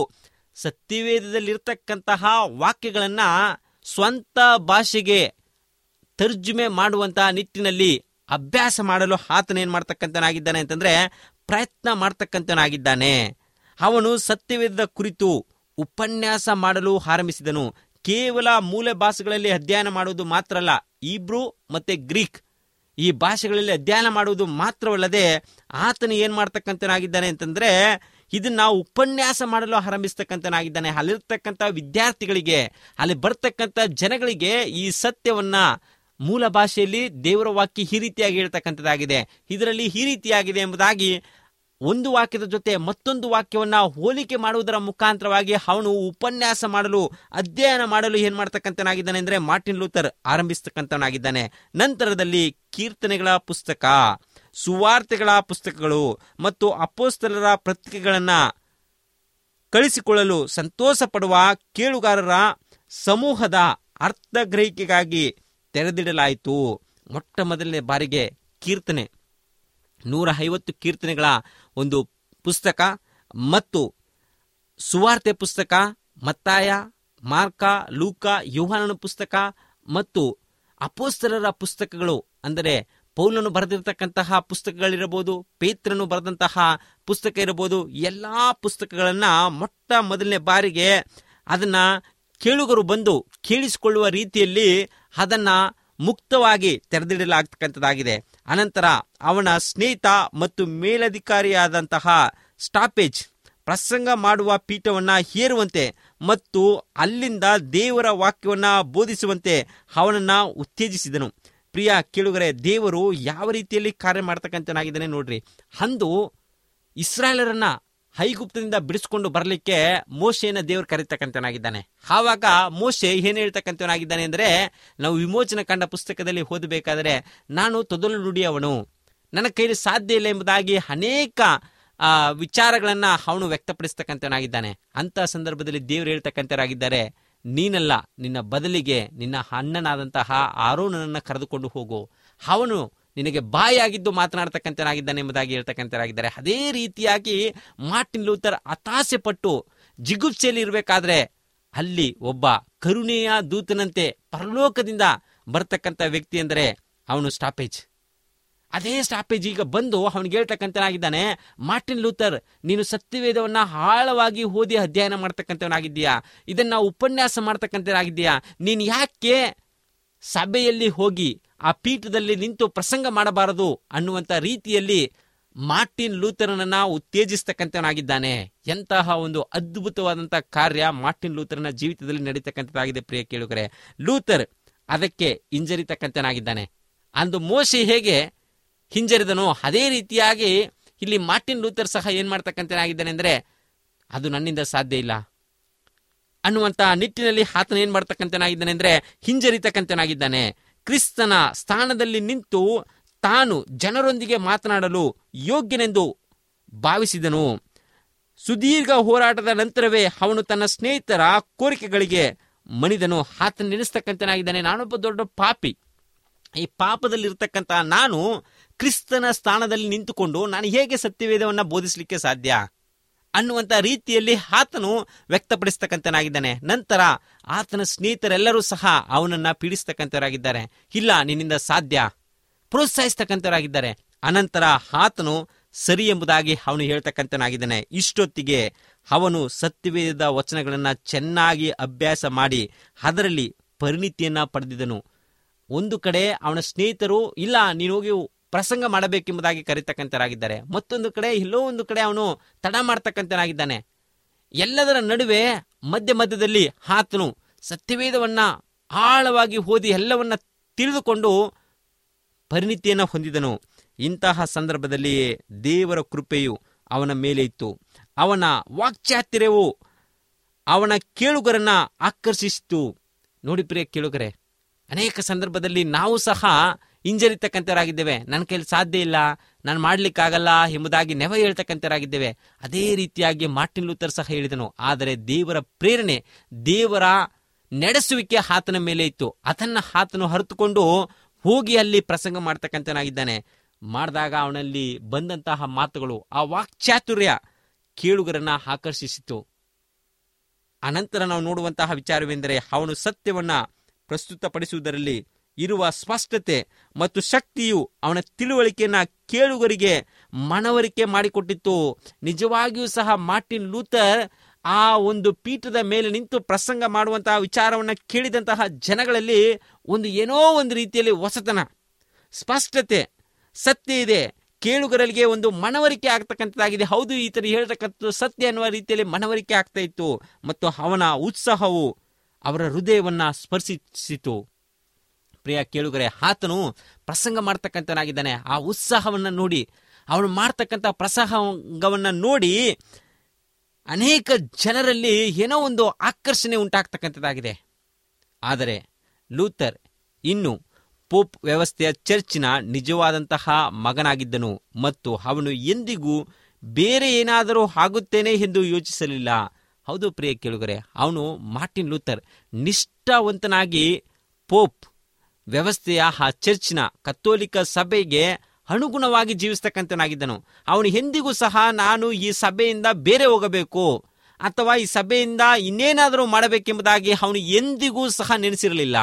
ಸತ್ಯವೇದದಲ್ಲಿರ್ತಕ್ಕಂತಹ ವಾಕ್ಯಗಳನ್ನ ಸ್ವಂತ ಭಾಷೆಗೆ ತರ್ಜುಮೆ ಮಾಡುವಂತಹ ನಿಟ್ಟಿನಲ್ಲಿ ಅಭ್ಯಾಸ ಮಾಡಲು ಆತನ ಏನ್ ಮಾಡ್ತಕ್ಕಂಥನಾಗಿದ್ದಾನೆ ಅಂತಂದ್ರೆ ಪ್ರಯತ್ನ ಮಾಡ್ತಕ್ಕಂಥನಾಗಿದ್ದಾನೆ ಅವನು ಸತ್ಯವೇದದ ಕುರಿತು ಉಪನ್ಯಾಸ ಮಾಡಲು ಆರಂಭಿಸಿದನು ಕೇವಲ ಮೂಲ ಭಾಷೆಗಳಲ್ಲಿ ಅಧ್ಯಯನ ಮಾಡುವುದು ಮಾತ್ರ ಅಲ್ಲ ಈಬ್ರು ಮತ್ತೆ ಗ್ರೀಕ್ ಈ ಭಾಷೆಗಳಲ್ಲಿ ಅಧ್ಯಯನ ಮಾಡುವುದು ಮಾತ್ರವಲ್ಲದೆ ಆತನು ಏನ್ ಮಾಡ್ತಕ್ಕಂಥನಾಗಿದ್ದಾನೆ ಅಂತಂದ್ರೆ ಇದನ್ನ ಉಪನ್ಯಾಸ ಮಾಡಲು ಆರಂಭಿಸ್ತಕ್ಕಂಥನಾಗಿದ್ದಾನೆ ಅಲ್ಲಿರ್ತಕ್ಕಂಥ ವಿದ್ಯಾರ್ಥಿಗಳಿಗೆ ಅಲ್ಲಿ ಬರ್ತಕ್ಕಂಥ ಜನಗಳಿಗೆ ಈ ಸತ್ಯವನ್ನ ಮೂಲ ಭಾಷೆಯಲ್ಲಿ ದೇವರ ವಾಕ್ಯ ಈ ರೀತಿಯಾಗಿ ಹೇಳ್ತಕ್ಕಂಥದ್ದಾಗಿದೆ ಇದರಲ್ಲಿ ಈ ರೀತಿಯಾಗಿದೆ ಎಂಬುದಾಗಿ ಒಂದು ವಾಕ್ಯದ ಜೊತೆ ಮತ್ತೊಂದು ವಾಕ್ಯವನ್ನ ಹೋಲಿಕೆ ಮಾಡುವುದರ ಮುಖಾಂತರವಾಗಿ ಅವನು ಉಪನ್ಯಾಸ ಮಾಡಲು ಅಧ್ಯಯನ ಮಾಡಲು ಏನ್ ಮಾಡ್ತಕ್ಕಂಥನಾಗಿದ್ದಾನೆ ಅಂದ್ರೆ ಮಾರ್ಟಿನ್ ಲೂಥರ್ ಆರಂಭಿಸ್ತಕ್ಕಂಥವನಾಗಿದ್ದಾನೆ ನಂತರದಲ್ಲಿ ಕೀರ್ತನೆಗಳ ಪುಸ್ತಕ ಸುವಾರ್ತೆಗಳ ಪುಸ್ತಕಗಳು ಮತ್ತು ಅಪೋಸ್ತಲರ ಪತ್ರಿಕೆಗಳನ್ನ ಕಳಿಸಿಕೊಳ್ಳಲು ಸಂತೋಷ ಪಡುವ ಕೇಳುಗಾರರ ಸಮೂಹದ ಅರ್ಥಗ್ರಹಿಕೆಗಾಗಿ ತೆರೆದಿಡಲಾಯಿತು ಮೊಟ್ಟ ಮೊದಲನೇ ಬಾರಿಗೆ ಕೀರ್ತನೆ ನೂರ ಐವತ್ತು ಕೀರ್ತನೆಗಳ ಒಂದು ಪುಸ್ತಕ ಮತ್ತು ಸುವಾರ್ತೆ ಪುಸ್ತಕ ಮತ್ತಾಯ ಮಾರ್ಕ ಲೂಕ ಯೋಹಾನನ ಪುಸ್ತಕ ಮತ್ತು ಅಪೋಸ್ತಲರ ಪುಸ್ತಕಗಳು ಅಂದರೆ ಪೌಲನು ಬರೆದಿರತಕ್ಕಂತಹ ಪುಸ್ತಕಗಳಿರಬಹುದು ಪೇತ್ರನು ಬರೆದಂತಹ ಪುಸ್ತಕ ಇರಬಹುದು ಎಲ್ಲಾ ಪುಸ್ತಕಗಳನ್ನ ಮೊಟ್ಟ ಮೊದಲನೇ ಬಾರಿಗೆ ಅದನ್ನ ಕೇಳುಗರು ಬಂದು ಕೇಳಿಸಿಕೊಳ್ಳುವ ರೀತಿಯಲ್ಲಿ ಅದನ್ನ ಮುಕ್ತವಾಗಿ ತೆರೆದಿಡಲಾಗ್ತಕ್ಕಂಥದ್ದಾಗಿದೆ ಅನಂತರ ಅವನ ಸ್ನೇಹಿತ ಮತ್ತು ಮೇಲಧಿಕಾರಿಯಾದಂತಹ ಸ್ಟಾಪೇಜ್ ಪ್ರಸಂಗ ಮಾಡುವ ಪೀಠವನ್ನ ಹೇರುವಂತೆ ಮತ್ತು ಅಲ್ಲಿಂದ ದೇವರ ವಾಕ್ಯವನ್ನ ಬೋಧಿಸುವಂತೆ ಅವನನ್ನ ಉತ್ತೇಜಿಸಿದನು ಪ್ರಿಯ ಕೇಳುಗರೆ ದೇವರು ಯಾವ ರೀತಿಯಲ್ಲಿ ಕಾರ್ಯ ಮಾಡ್ತಕ್ಕಂಥನಾಗಿದ್ದಾನೆ ನೋಡ್ರಿ ಅಂದು ಇಸ್ರಾಯೇಲರನ್ನ ಹೈಗುಪ್ತದಿಂದ ಬಿಡಿಸ್ಕೊಂಡು ಬರಲಿಕ್ಕೆ ಮೋಶೆಯನ್ನ ದೇವರು ಕರೀತಕ್ಕಂಥನಾಗಿದ್ದಾನೆ ಆವಾಗ ಮೋಶೆ ಏನ್ ಹೇಳ್ತಕ್ಕಂಥವನಾಗಿದ್ದಾನೆ ಅಂದ್ರೆ ನಾವು ವಿಮೋಚನ ಕಂಡ ಪುಸ್ತಕದಲ್ಲಿ ಓದಬೇಕಾದರೆ ನಾನು ತೊದಲು ನುಡಿಯವನು ನನ್ನ ಕೈಲಿ ಸಾಧ್ಯ ಇಲ್ಲ ಎಂಬುದಾಗಿ ಅನೇಕ ಆ, ವಿಚಾರಗಳನ್ನ ಅವನು ವ್ಯಕ್ತಪಡಿಸ್ತಕ್ಕಂಥವನಾಗಿದ್ದಾನೆ ಅಂತ ಸಂದರ್ಭದಲ್ಲಿ ದೇವರು ಹೇಳ್ತಕ್ಕಂಥವರಾಗಿದ್ದಾರೆ ನೀನಲ್ಲ ನಿನ್ನ ಬದಲಿಗೆ ನಿನ್ನ ಅಣ್ಣನಾದಂತಹ ಆರೋನನನ್ನ ಕರೆದುಕೊಂಡು ಹೋಗು ಅವನು ನಿನಗೆ ಬಾಯಾಗಿದ್ದು ಮಾತನಾಡ್ತಕ್ಕಂಥನಾಗಿದ್ದಾನೆ ಎಂಬುದಾಗಿ ಹೇಳ್ತಕ್ಕಂಥರಾಗಿದ್ದಾರೆ ಅದೇ ರೀತಿಯಾಗಿ ಮಾರ್ಟಿನ್ ಲೂಥರ್ ಹತಾಸೆ ಪಟ್ಟು ಜಿಗುಪ್ಸೆಯಲ್ಲಿ ಇರಬೇಕಾದ್ರೆ ಅಲ್ಲಿ ಒಬ್ಬ ಕರುಣೆಯ ದೂತನಂತೆ ಪರಲೋಕದಿಂದ ಬರ್ತಕ್ಕಂಥ ವ್ಯಕ್ತಿ ಎಂದರೆ ಅವನು ಸ್ಟಾಪೇಜ್ ಅದೇ ಸ್ಟಾಪೇಜ್ ಈಗ ಬಂದು ಅವನಿಗೆ ಹೇಳ್ತಕ್ಕಂಥನಾಗಿದ್ದಾನೆ ಮಾರ್ಟಿನ್ ಲೂಥರ್ ನೀನು ಸತ್ಯವೇದವನ್ನ ಆಳವಾಗಿ ಓದಿ ಅಧ್ಯಯನ ಮಾಡ್ತಕ್ಕಂಥವನಾಗಿದ್ದೀಯಾ ಇದನ್ನ ಉಪನ್ಯಾಸ ಮಾಡ್ತಕ್ಕಂಥವನಾಗಿದ್ದೀಯಾ ನೀನು ಯಾಕೆ ಸಭೆಯಲ್ಲಿ ಹೋಗಿ ಆ ಪೀಠದಲ್ಲಿ ನಿಂತು ಪ್ರಸಂಗ ಮಾಡಬಾರದು ಅನ್ನುವಂಥ ರೀತಿಯಲ್ಲಿ ಮಾರ್ಟಿನ್ ಲೂಥರನನ್ನ ಉತ್ತೇಜಿಸ್ತಕ್ಕಂಥವನಾಗಿದ್ದಾನೆ ಎಂತಹ ಒಂದು ಅದ್ಭುತವಾದಂತಹ ಕಾರ್ಯ ಮಾರ್ಟಿನ್ ಲೂಥರನ ಜೀವಿತದಲ್ಲಿ ನಡೀತಕ್ಕಂಥದ್ದಾಗಿದೆ ಪ್ರಿಯ ಕೇಳುಗರೆ ಲೂಥರ್ ಅದಕ್ಕೆ ಹಿಂಜರಿತಕ್ಕಂಥನಾಗಿದ್ದಾನೆ ಅಂದು ಮೋಶೆ ಹೇಗೆ ಹಿಂಜರಿದನೋ ಅದೇ ರೀತಿಯಾಗಿ ಇಲ್ಲಿ ಮಾರ್ಟಿನ್ ಲೂಥರ್ ಸಹ ಏನ್ ಮಾಡ್ತಕ್ಕಂಥನಾಗಿದ್ದಾನೆ ಅಂದ್ರೆ ಅದು ನನ್ನಿಂದ ಸಾಧ್ಯ ಇಲ್ಲ ಅನ್ನುವಂತ ನಿಟ್ಟಿನಲ್ಲಿ ಆತನ ಏನ್ ಮಾಡ್ತಕ್ಕಂಥನಾಗಿದ್ದಾನೆ ಅಂದ್ರೆ ಹಿಂಜರಿತಕ್ಕಂಥನಾಗಿದ್ದಾನೆ ಕ್ರಿಸ್ತನ ಸ್ಥಾನದಲ್ಲಿ ನಿಂತು ತಾನು ಜನರೊಂದಿಗೆ ಮಾತನಾಡಲು ಯೋಗ್ಯನೆಂದು ಭಾವಿಸಿದನು ಸುದೀರ್ಘ ಹೋರಾಟದ ನಂತರವೇ ಅವನು ತನ್ನ ಸ್ನೇಹಿತರ ಕೋರಿಕೆಗಳಿಗೆ ಮಣಿದನು ಆತನ ನೆನೆಸ್ತಕ್ಕಂಥನಾಗಿದ್ದಾನೆ ನಾನೊಬ್ಬ ದೊಡ್ಡ ಪಾಪಿ ಈ ಪಾಪದಲ್ಲಿರ್ತಕ್ಕಂಥ ನಾನು ಕ್ರಿಸ್ತನ ಸ್ಥಾನದಲ್ಲಿ ನಿಂತುಕೊಂಡು ನಾನು ಹೇಗೆ ಸತ್ಯವೇದವನ್ನ ಬೋಧಿಸಲಿಕ್ಕೆ ಸಾಧ್ಯ ಅನ್ನುವಂಥ ರೀತಿಯಲ್ಲಿ ಆತನು ವ್ಯಕ್ತಪಡಿಸ್ತಕ್ಕಂಥನಾಗಿದ್ದಾನೆ ನಂತರ ಆತನ ಸ್ನೇಹಿತರೆಲ್ಲರೂ ಸಹ ಅವನನ್ನ ಪೀಡಿಸ್ತಕ್ಕಂಥವರಾಗಿದ್ದಾರೆ ಇಲ್ಲ ನಿನ್ನಿಂದ ಸಾಧ್ಯ ಪ್ರೋತ್ಸಾಹಿಸ್ತಕ್ಕಂಥವರಾಗಿದ್ದಾರೆ ಅನಂತರ ಆತನು ಸರಿ ಎಂಬುದಾಗಿ ಅವನು ಹೇಳ್ತಕ್ಕಂಥನಾಗಿದ್ದಾನೆ ಇಷ್ಟೊತ್ತಿಗೆ ಅವನು ಸತ್ಯವೇದದ ವಚನಗಳನ್ನ ಚೆನ್ನಾಗಿ ಅಭ್ಯಾಸ ಮಾಡಿ ಅದರಲ್ಲಿ ಪರಿಣಿತಿಯನ್ನ ಪಡೆದಿದ್ದನು ಒಂದು ಕಡೆ ಅವನ ಸ್ನೇಹಿತರು ಇಲ್ಲ ನೀನು ಹೋಗಿ ಪ್ರಸಂಗ ಮಾಡಬೇಕೆಂಬುದಾಗಿ ಕರೀತಕ್ಕಂಥರಾಗಿದ್ದಾರೆ ಮತ್ತೊಂದು ಕಡೆ ಎಲ್ಲೋ ಒಂದು ಕಡೆ ಅವನು ತಡ ಮಾಡ್ತಕ್ಕಂಥನಾಗಿದ್ದಾನೆ ಎಲ್ಲದರ ನಡುವೆ ಮಧ್ಯ ಮಧ್ಯದಲ್ಲಿ ಆತನು ಸತ್ಯವೇದವನ್ನ ಆಳವಾಗಿ ಓದಿ ಎಲ್ಲವನ್ನ ತಿಳಿದುಕೊಂಡು ಪರಿಣಿತಿಯನ್ನು ಹೊಂದಿದನು ಇಂತಹ ಸಂದರ್ಭದಲ್ಲಿ ದೇವರ ಕೃಪೆಯು ಅವನ ಮೇಲೆ ಇತ್ತು ಅವನ ವಾಕ್ಚಾತ್ರ್ಯವು ಅವನ ಕೇಳುಗರನ್ನ ಆಕರ್ಷಿಸಿತು ನೋಡಿ ಪ್ರಿಯ ಕೇಳುಗರೆ ಅನೇಕ ಸಂದರ್ಭದಲ್ಲಿ ನಾವು ಸಹ ಹಿಂಜರಿತಕ್ಕಂಥರಾಗಿದ್ದೇವೆ ನನ್ನ ಕೈಲಿ ಸಾಧ್ಯ ಇಲ್ಲ ನಾನು ಮಾಡ್ಲಿಕ್ಕಾಗಲ್ಲ ಎಂಬುದಾಗಿ ನೆವ ಹೇಳ್ತಕ್ಕಂಥರಾಗಿದ್ದೇವೆ ಅದೇ ರೀತಿಯಾಗಿ ಮಾರ್ಟಿನ್ ಲೂಥರ್ ಸಹ ಹೇಳಿದನು ಆದರೆ ದೇವರ ಪ್ರೇರಣೆ ದೇವರ ನಡೆಸುವಿಕೆ ಆತನ ಮೇಲೆ ಇತ್ತು ಅದನ್ನ ಆತನು ಹರಿತುಕೊಂಡು ಹೋಗಿ ಅಲ್ಲಿ ಪ್ರಸಂಗ ಮಾಡ್ತಕ್ಕಂಥನಾಗಿದ್ದಾನೆ ಮಾಡಿದಾಗ ಅವನಲ್ಲಿ ಬಂದಂತಹ ಮಾತುಗಳು ಆ ವಾಕ್ಚಾತುರ್ಯ ಕೇಳುಗರನ್ನ ಆಕರ್ಷಿಸಿತು ಅನಂತರ ನಾವು ನೋಡುವಂತಹ ವಿಚಾರವೆಂದರೆ ಅವನು ಸತ್ಯವನ್ನ ಪ್ರಸ್ತುತಪಡಿಸುವುದರಲ್ಲಿ ಇರುವ ಸ್ಪಷ್ಟತೆ ಮತ್ತು ಶಕ್ತಿಯು ಅವನ ತಿಳುವಳಿಕೆಯನ್ನ ಕೇಳುಗರಿಗೆ ಮನವರಿಕೆ ಮಾಡಿಕೊಟ್ಟಿತ್ತು ನಿಜವಾಗಿಯೂ ಸಹ ಮಾರ್ಟಿನ್ ಲೂಥರ್ ಆ ಒಂದು ಪೀಠದ ಮೇಲೆ ನಿಂತು ಪ್ರಸಂಗ ಮಾಡುವಂತಹ ವಿಚಾರವನ್ನ ಕೇಳಿದಂತಹ ಜನಗಳಲ್ಲಿ ಒಂದು ಏನೋ ಒಂದು ರೀತಿಯಲ್ಲಿ ಹೊಸತನ ಸ್ಪಷ್ಟತೆ ಸತ್ಯ ಇದೆ ಕೇಳುಗರಿಗೆ ಒಂದು ಮನವರಿಕೆ ಆಗ್ತಕ್ಕಂಥದ್ದಾಗಿದೆ ಹೌದು ಈತನು ಹೇಳ್ತಕ್ಕಂಥ ಸತ್ಯ ಅನ್ನುವ ರೀತಿಯಲ್ಲಿ ಮನವರಿಕೆ ಆಗ್ತಾ ಇತ್ತು ಮತ್ತು ಅವನ ಉತ್ಸಾಹವು ಅವರ ಹೃದಯವನ್ನ ಸ್ಪರ್ಶಿಸಿತು ಪ್ರಿಯ ಕೇಳುಗರೆ ಆತನು ಪ್ರಸಂಗ ಮಾಡ್ತಕ್ಕಂಥನಾಗಿದ್ದಾನೆ ಆ ಉತ್ಸಾಹವನ್ನ ನೋಡಿ ಅವನು ಮಾಡ್ತಕ್ಕಂಥ ಪ್ರಸಂಗವನ್ನು ನೋಡಿ ಅನೇಕ ಜನರಲ್ಲಿ ಏನೋ ಒಂದು ಆಕರ್ಷಣೆ ಉಂಟಾಗ್ತಕ್ಕಂಥದ್ದಾಗಿದೆ ಆದರೆ ಲೂಥರ್ ಇನ್ನು ಪೋಪ್ ವ್ಯವಸ್ಥೆಯ ಚರ್ಚಿನ ನಿಜವಾದಂತಹ ಮಗನಾಗಿದ್ದನು ಮತ್ತು ಅವನು ಎಂದಿಗೂ ಬೇರೆ ಏನಾದರೂ ಆಗುತ್ತೇನೆ ಎಂದು ಯೋಚಿಸಲಿಲ್ಲ ಹೌದು ಪ್ರಿಯ ಕೇಳುಗರೆ ಅವನು ಮಾರ್ಟಿನ್ ಲೂಥರ್ ನಿಷ್ಠಾವಂತನಾಗಿ ಪೋಪ್ ವ್ಯವಸ್ಥೆಯ ಆ ಚರ್ಚಿನ ಕತ್ತೋಲಿಕ ಸಭೆಗೆ ಅನುಗುಣವಾಗಿ ಜೀವಿಸ್ತಕ್ಕಂಥನಾಗಿದ್ದನು ಅವನು ಎಂದಿಗೂ ಸಹ ನಾನು ಈ ಸಭೆಯಿಂದ ಬೇರೆ ಹೋಗಬೇಕು ಅಥವಾ ಈ ಸಭೆಯಿಂದ ಇನ್ನೇನಾದರೂ ಮಾಡಬೇಕೆಂಬುದಾಗಿ ಅವನು ಎಂದಿಗೂ ಸಹ ನೆನೆಸಿರಲಿಲ್ಲ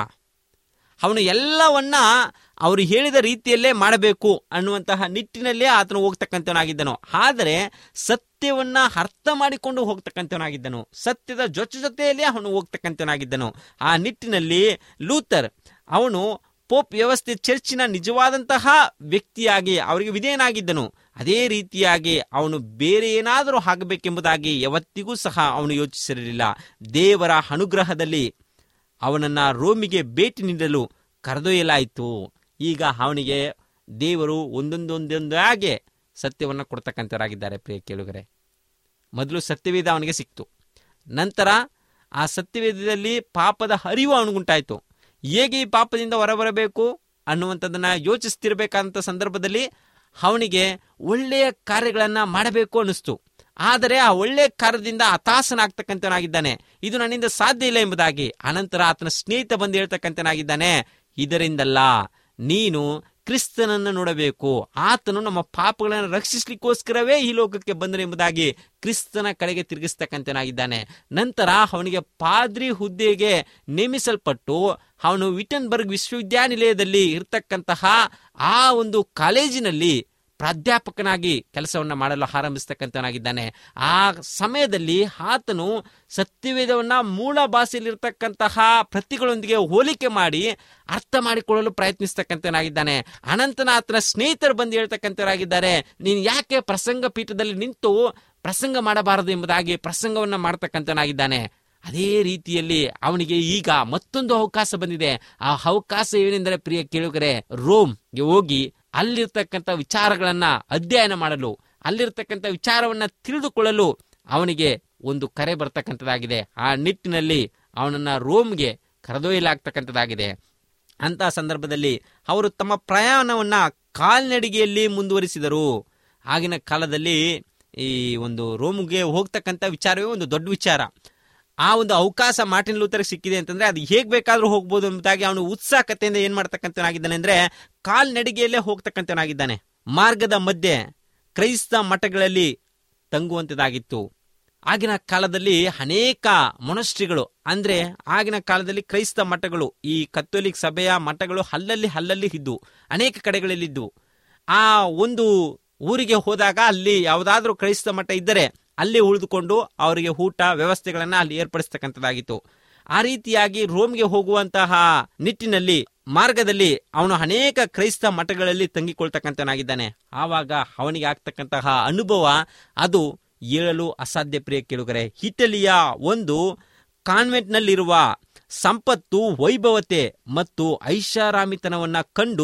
ಅವನು ಎಲ್ಲವನ್ನ ಅವರು ಹೇಳಿದ ರೀತಿಯಲ್ಲೇ ಮಾಡಬೇಕು ಅನ್ನುವಂತಹ ನಿಟ್ಟಿನಲ್ಲೇ ಆತನು ಹೋಗ್ತಕ್ಕಂಥವನಾಗಿದ್ದನು ಆದರೆ ಸತ್ಯವನ್ನ ಅರ್ಥ ಮಾಡಿಕೊಂಡು ಹೋಗ್ತಕ್ಕಂಥವನಾಗಿದ್ದನು ಸತ್ಯದ ಜೊತೆ ಜೊತೆಯಲ್ಲೇ ಅವನು ಹೋಗ್ತಕ್ಕಂಥವನಾಗಿದ್ದನು ಆ ನಿಟ್ಟಿನಲ್ಲಿ ಲೂಥರ್ ಅವನು ಪೋಪ್ ವ್ಯವಸ್ಥೆ ಚರ್ಚಿನ ನಿಜವಾದಂತಹ ವ್ಯಕ್ತಿಯಾಗಿ ಅವರಿಗೆ ವಿಧೇಯನಾಗಿದ್ದನು ಅದೇ ರೀತಿಯಾಗಿ ಅವನು ಬೇರೆ ಏನಾದರೂ ಆಗಬೇಕೆಂಬುದಾಗಿ ಯಾವತ್ತಿಗೂ ಸಹ ಅವನು ಯೋಚಿಸಿರಲಿಲ್ಲ ದೇವರ ಅನುಗ್ರಹದಲ್ಲಿ ಅವನನ್ನ ರೋಮಿಗೆ ಭೇಟಿ ನೀಡಲು ಕರೆದೊಯ್ಯಲಾಯಿತು ಈಗ ಅವನಿಗೆ ದೇವರು ಒಂದೊಂದೊಂದೊಂದಾಗೆ ಸತ್ಯವನ್ನು ಕೊಡ್ತಕ್ಕಂಥವರಾಗಿದ್ದಾರೆ ಪ್ರಿಯ ಕೇಳುಗರೆ ಮೊದಲು ಸತ್ಯವೇದ ಅವನಿಗೆ ಸಿಕ್ತು ನಂತರ ಆ ಸತ್ಯವೇದದಲ್ಲಿ ಪಾಪದ ಅರಿವು ಅವನಿಗುಂಟಾಯಿತು ಹೇಗೆ ಈ ಪಾಪದಿಂದ ಹೊರಬರಬೇಕು ಅನ್ನುವಂಥದ್ದನ್ನ ಯೋಚಿಸ್ತಿರ್ಬೇಕಂತ ಸಂದರ್ಭದಲ್ಲಿ ಅವನಿಗೆ ಒಳ್ಳೆಯ ಕಾರ್ಯಗಳನ್ನ ಮಾಡಬೇಕು ಅನ್ನಿಸ್ತು ಆದರೆ ಆ ಒಳ್ಳೆಯ ಕಾರ್ಯದಿಂದ ಹತಾಶನಾಗ್ತಕ್ಕಂಥವನಾಗಿದ್ದಾನೆ ಇದು ನನ್ನಿಂದ ಸಾಧ್ಯ ಇಲ್ಲ ಎಂಬುದಾಗಿ ಅನಂತರ ಆತನ ಸ್ನೇಹಿತ ಬಂದು ಹೇಳ್ತಕ್ಕಂಥನಾಗಿದ್ದಾನೆ ಇದರಿಂದಲ್ಲ ನೀನು ಕ್ರಿಸ್ತನನ್ನು ನೋಡಬೇಕು ಆತನು ನಮ್ಮ ಪಾಪಗಳನ್ನು ರಕ್ಷಿಸಲಿಕ್ಕೋಸ್ಕರವೇ ಈ ಲೋಕಕ್ಕೆ ಬಂದನು ಎಂಬುದಾಗಿ ಕ್ರಿಸ್ತನ ಕಡೆಗೆ ತಿರುಗಿಸ್ತಕ್ಕಂಥನಾಗಿದ್ದಾನೆ ನಂತರ ಅವನಿಗೆ ಪಾದ್ರಿ ಹುದ್ದೆಗೆ ನೇಮಿಸಲ್ಪಟ್ಟು ಅವನು ವಿಟನ್ಬರ್ಗ್ ವಿಶ್ವವಿದ್ಯಾನಿಲಯದಲ್ಲಿ ಇರ್ತಕ್ಕಂತಹ ಆ ಒಂದು ಕಾಲೇಜಿನಲ್ಲಿ ಪ್ರಾಧ್ಯಾಪಕನಾಗಿ ಕೆಲಸವನ್ನ ಮಾಡಲು ಆರಂಭಿಸ್ತಕ್ಕಂಥವನಾಗಿದ್ದಾನೆ ಆ ಸಮಯದಲ್ಲಿ ಆತನು ಸತ್ಯವೇದವನ್ನ ಮೂಲ ಭಾಷೆಯಲ್ಲಿರ್ತಕ್ಕಂತಹ ಪ್ರತಿಗಳೊಂದಿಗೆ ಹೋಲಿಕೆ ಮಾಡಿ ಅರ್ಥ ಮಾಡಿಕೊಳ್ಳಲು ಪ್ರಯತ್ನಿಸ್ತಕ್ಕಂಥವನಾಗಿದ್ದಾನೆ ಅನಂತನ ಆತನ ಸ್ನೇಹಿತರು ಬಂದು ಹೇಳ್ತಕ್ಕಂಥವರಾಗಿದ್ದಾರೆ ನೀನು ಯಾಕೆ ಪ್ರಸಂಗ ಪೀಠದಲ್ಲಿ ನಿಂತು ಪ್ರಸಂಗ ಮಾಡಬಾರದು ಎಂಬುದಾಗಿ ಪ್ರಸಂಗವನ್ನ ಮಾಡ್ತಕ್ಕಂಥವನಾಗಿದ್ದಾನೆ ಅದೇ ರೀತಿಯಲ್ಲಿ ಅವನಿಗೆ ಈಗ ಮತ್ತೊಂದು ಅವಕಾಶ ಬಂದಿದೆ ಆ ಅವಕಾಶ ಏನೆಂದರೆ ಪ್ರಿಯ ಕೇಳುಗರೆ ರೋಮ್ಗೆ ಹೋಗಿ ಅಲ್ಲಿರ್ತಕ್ಕಂಥ ವಿಚಾರಗಳನ್ನ ಅಧ್ಯಯನ ಮಾಡಲು ಅಲ್ಲಿರ್ತಕ್ಕಂಥ ವಿಚಾರವನ್ನ ತಿಳಿದುಕೊಳ್ಳಲು ಅವನಿಗೆ ಒಂದು ಕರೆ ಬರ್ತಕ್ಕಂಥದ್ದಾಗಿದೆ ಆ ನಿಟ್ಟಿನಲ್ಲಿ ಅವನನ್ನ ರೋಮ್ಗೆ ಕರೆದೊಯ್ಯಲಾಗ್ತಕ್ಕಂಥದ್ದಾಗಿದೆ ಅಂತ ಸಂದರ್ಭದಲ್ಲಿ ಅವರು ತಮ್ಮ ಪ್ರಯಾಣವನ್ನ ಕಾಲ್ನಡಿಗೆಯಲ್ಲಿ ಮುಂದುವರಿಸಿದರು ಆಗಿನ ಕಾಲದಲ್ಲಿ ಈ ಒಂದು ರೋಮ್ಗೆ ಹೋಗ್ತಕ್ಕಂಥ ವಿಚಾರವೇ ಒಂದು ದೊಡ್ಡ ವಿಚಾರ ಆ ಒಂದು ಅವಕಾಶ ಮಾರ್ಟಿನ್ ಲೂಥರ್ ಸಿಕ್ಕಿದೆ ಅಂತಂದ್ರೆ ಅದು ಹೇಗ್ ಬೇಕಾದ್ರೂ ಹೋಗ್ಬೋದು ಎಂಬುದಾಗಿ ಅವನು ಉತ್ಸಾಹಕತೆಯಿಂದ ಏನ್ ಮಾಡ್ತಕ್ಕಂಥನಾಗಿದ್ದಾನೆ ಅಂದ್ರೆ ಕಾಲ್ನಡಿಗೆಯಲ್ಲೇ ಹೋಗ್ತಕ್ಕಂಥನಾಗಿದ್ದಾನೆ ಮಾರ್ಗದ ಮಧ್ಯೆ ಕ್ರೈಸ್ತ ಮಠಗಳಲ್ಲಿ ತಂಗುವಂತದಾಗಿತ್ತು ಆಗಿನ ಕಾಲದಲ್ಲಿ ಅನೇಕ ಮೊನಸ್ಟ್ರಿಗಳು ಅಂದ್ರೆ ಆಗಿನ ಕಾಲದಲ್ಲಿ ಕ್ರೈಸ್ತ ಮಠಗಳು ಈ ಕತ್ತೋಲಿಕ್ ಸಭೆಯ ಮಠಗಳು ಅಲ್ಲಲ್ಲಿ ಅಲ್ಲಲ್ಲಿ ಇದ್ದು ಅನೇಕ ಕಡೆಗಳಲ್ಲಿದ್ದು ಆ ಒಂದು ಊರಿಗೆ ಹೋದಾಗ ಅಲ್ಲಿ ಯಾವುದಾದ್ರೂ ಕ್ರೈಸ್ತ ಮಠ ಇದ್ದರೆ ಅಲ್ಲಿ ಉಳಿದುಕೊಂಡು ಅವರಿಗೆ ಊಟ ವ್ಯವಸ್ಥೆಗಳನ್ನ ಅಲ್ಲಿ ಏರ್ಪಡಿಸ್ತಕ್ಕಂಥದ್ದಾಗಿತ್ತು ಆ ರೀತಿಯಾಗಿ ರೋಮ್ಗೆ ಹೋಗುವಂತಹ ನಿಟ್ಟಿನಲ್ಲಿ ಮಾರ್ಗದಲ್ಲಿ ಅವನು ಅನೇಕ ಕ್ರೈಸ್ತ ಮಠಗಳಲ್ಲಿ ತಂಗಿಕೊಳ್ತಕ್ಕಂಥನಾಗಿದ್ದಾನೆ ಆವಾಗ ಅವನಿಗೆ ಆಗ್ತಕ್ಕಂತಹ ಅನುಭವ ಅದು ಹೇಳಲು ಅಸಾಧ್ಯ ಪ್ರಿಯ ಕೇಳುಗರೆ ಇಟಲಿಯ ಒಂದು ಕಾನ್ವೆಂಟ್ನಲ್ಲಿರುವ ಸಂಪತ್ತು ವೈಭವತೆ ಮತ್ತು ಐಷಾರಾಮಿತನವನ್ನ ಕಂಡು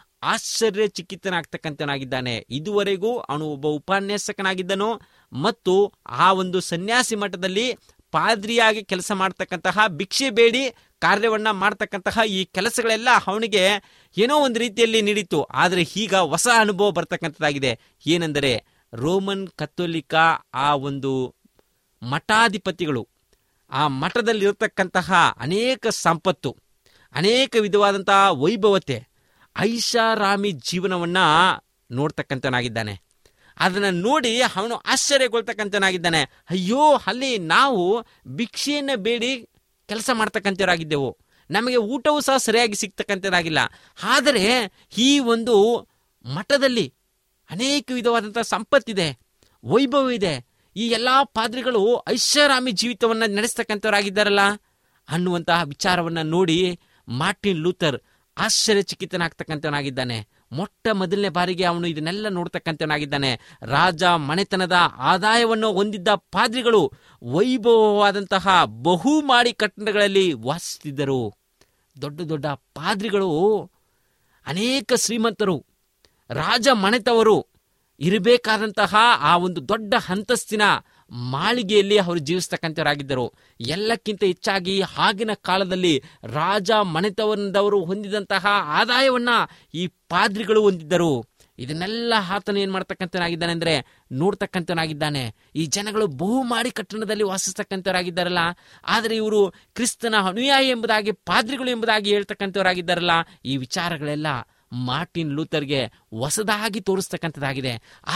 ಆಶ್ಚರ್ಯಚಕಿತನಾಗ್ತಕ್ಕಂಥನಾಗಿದ್ದಾನೆ ಇದುವರೆಗೂ ಅವನು ಒಬ್ಬ ಉಪನ್ಯಾಸಕನಾಗಿದ್ದನು ಮತ್ತು ಆ ಒಂದು ಸನ್ಯಾಸಿ ಮಠದಲ್ಲಿ ಪಾದ್ರಿಯಾಗಿ ಕೆಲಸ ಮಾಡ್ತಕ್ಕಂತಹ ಭಿಕ್ಷೆ ಬೇಡಿ ಕಾರ್ಯವನ್ನ ಮಾಡ್ತಕ್ಕಂತಹ ಈ ಕೆಲಸಗಳೆಲ್ಲ ಅವನಿಗೆ ಏನೋ ಒಂದು ರೀತಿಯಲ್ಲಿ ನೀಡಿತು ಆದರೆ ಈಗ ಹೊಸ ಅನುಭವ ಬರ್ತಕ್ಕಂಥದ್ದಾಗಿದೆ ಏನೆಂದರೆ ರೋಮನ್ ಕಥೋಲಿಕ ಆ ಒಂದು ಮಠಾಧಿಪತಿಗಳು ಆ ಮಠದಲ್ಲಿರತಕ್ಕಂತಹ ಅನೇಕ ಸಂಪತ್ತು ಅನೇಕ ವಿಧವಾದಂತಹ ವೈಭವತೆ ಐಷಾರಾಮಿ ಜೀವನವನ್ನ ನೋಡ್ತಕ್ಕಂಥನಾಗಿದ್ದಾನೆ ಅದನ್ನ ನೋಡಿ ಅವನು ಆಶ್ಚರ್ಯಗೊಳ್ತಕ್ಕಂಥನಾಗಿದ್ದಾನೆ ಅಯ್ಯೋ ಅಲ್ಲಿ ನಾವು ಭಿಕ್ಷೆಯನ್ನ ಬೇಡಿ ಕೆಲಸ ಮಾಡ್ತಕ್ಕಂಥವರಾಗಿದ್ದೆವು ನಮಗೆ ಊಟವೂ ಸಹ ಸರಿಯಾಗಿ ಸಿಗ್ತಕ್ಕಂಥದ್ದಾಗಿಲ್ಲ ಆದರೆ ಈ ಒಂದು ಮಠದಲ್ಲಿ ಅನೇಕ ವಿಧವಾದಂಥ ಸಂಪತ್ತಿದೆ ವೈಭವ ಇದೆ ಈ ಎಲ್ಲಾ ಪಾದ್ರಿಗಳು ಐಷಾರಾಮಿ ಜೀವಿತವನ್ನ ನಡೆಸ್ತಕ್ಕಂಥವರಾಗಿದ್ದಾರಲ್ಲ ಅನ್ನುವಂತಹ ವಿಚಾರವನ್ನ ನೋಡಿ ಮಾರ್ಟಿನ್ ಲೂಥರ್ ಆಶ್ಚರ್ಯಚಕಿತನಾಗ್ತಕ್ಕಂಥವನಾಗಿದ್ದಾನೆ ಮೊಟ್ಟ ಮೊದಲನೇ ಬಾರಿಗೆ ಅವನು ಇದನ್ನೆಲ್ಲ ನೋಡ್ತಕ್ಕಂಥವನಾಗಿದ್ದಾನೆ ರಾಜ ಮನೆತನದ ಆದಾಯವನ್ನು ಹೊಂದಿದ್ದ ಪಾದ್ರಿಗಳು ವೈಭವವಾದಂತಹ ಬಹುಮಾಡಿ ಕಟ್ಟಡಗಳಲ್ಲಿ ವಾಸಿಸುತ್ತಿದ್ದರು ದೊಡ್ಡ ದೊಡ್ಡ ಪಾದ್ರಿಗಳು ಅನೇಕ ಶ್ರೀಮಂತರು ರಾಜ ಮನೆತವರು ಇರಬೇಕಾದಂತಹ ಆ ಒಂದು ದೊಡ್ಡ ಅಂತಸ್ತಿನ ಮಾಳಿಗೆಯಲ್ಲಿ ಅವರು ಜೀವಿಸ್ತಕ್ಕಂಥವರಾಗಿದ್ದರು ಎಲ್ಲಕ್ಕಿಂತ ಹೆಚ್ಚಾಗಿ ಆಗಿನ ಕಾಲದಲ್ಲಿ ರಾಜ ಮನೆತವರದವರು ಹೊಂದಿದಂತಹ ಆದಾಯವನ್ನ ಈ ಪಾದ್ರಿಗಳು ಹೊಂದಿದ್ದರು ಇದನ್ನೆಲ್ಲ ಆತನ ಏನ್ ಮಾಡ್ತಕ್ಕಂಥನಾಗಿದ್ದಾನೆ ಅಂದ್ರೆ ನೋಡ್ತಕ್ಕಂಥನಾಗಿದ್ದಾನೆ ಈ ಜನಗಳು ಬಹು ಮಾಡಿ ಕಟ್ಟಣದಲ್ಲಿ ವಾಸಿಸ್ತಕ್ಕಂಥವರಾಗಿದ್ದಾರಲ್ಲ ಆದರೆ ಇವರು ಕ್ರಿಸ್ತನ ಅನುಯಾಯಿ ಎಂಬುದಾಗಿ ಪಾದ್ರಿಗಳು ಎಂಬುದಾಗಿ ಹೇಳ್ತಕ್ಕಂಥವರಾಗಿದ್ದಾರಲ್ಲ ಈ ವಿಚಾರಗಳೆಲ್ಲ ಮಾರ್ಟಿನ್ ಲೂಥರ್ಗೆ ಹೊಸದಾಗಿ ತೋರಿಸ್ತಕ್ಕಂಥದ್ದಾಗಿದೆ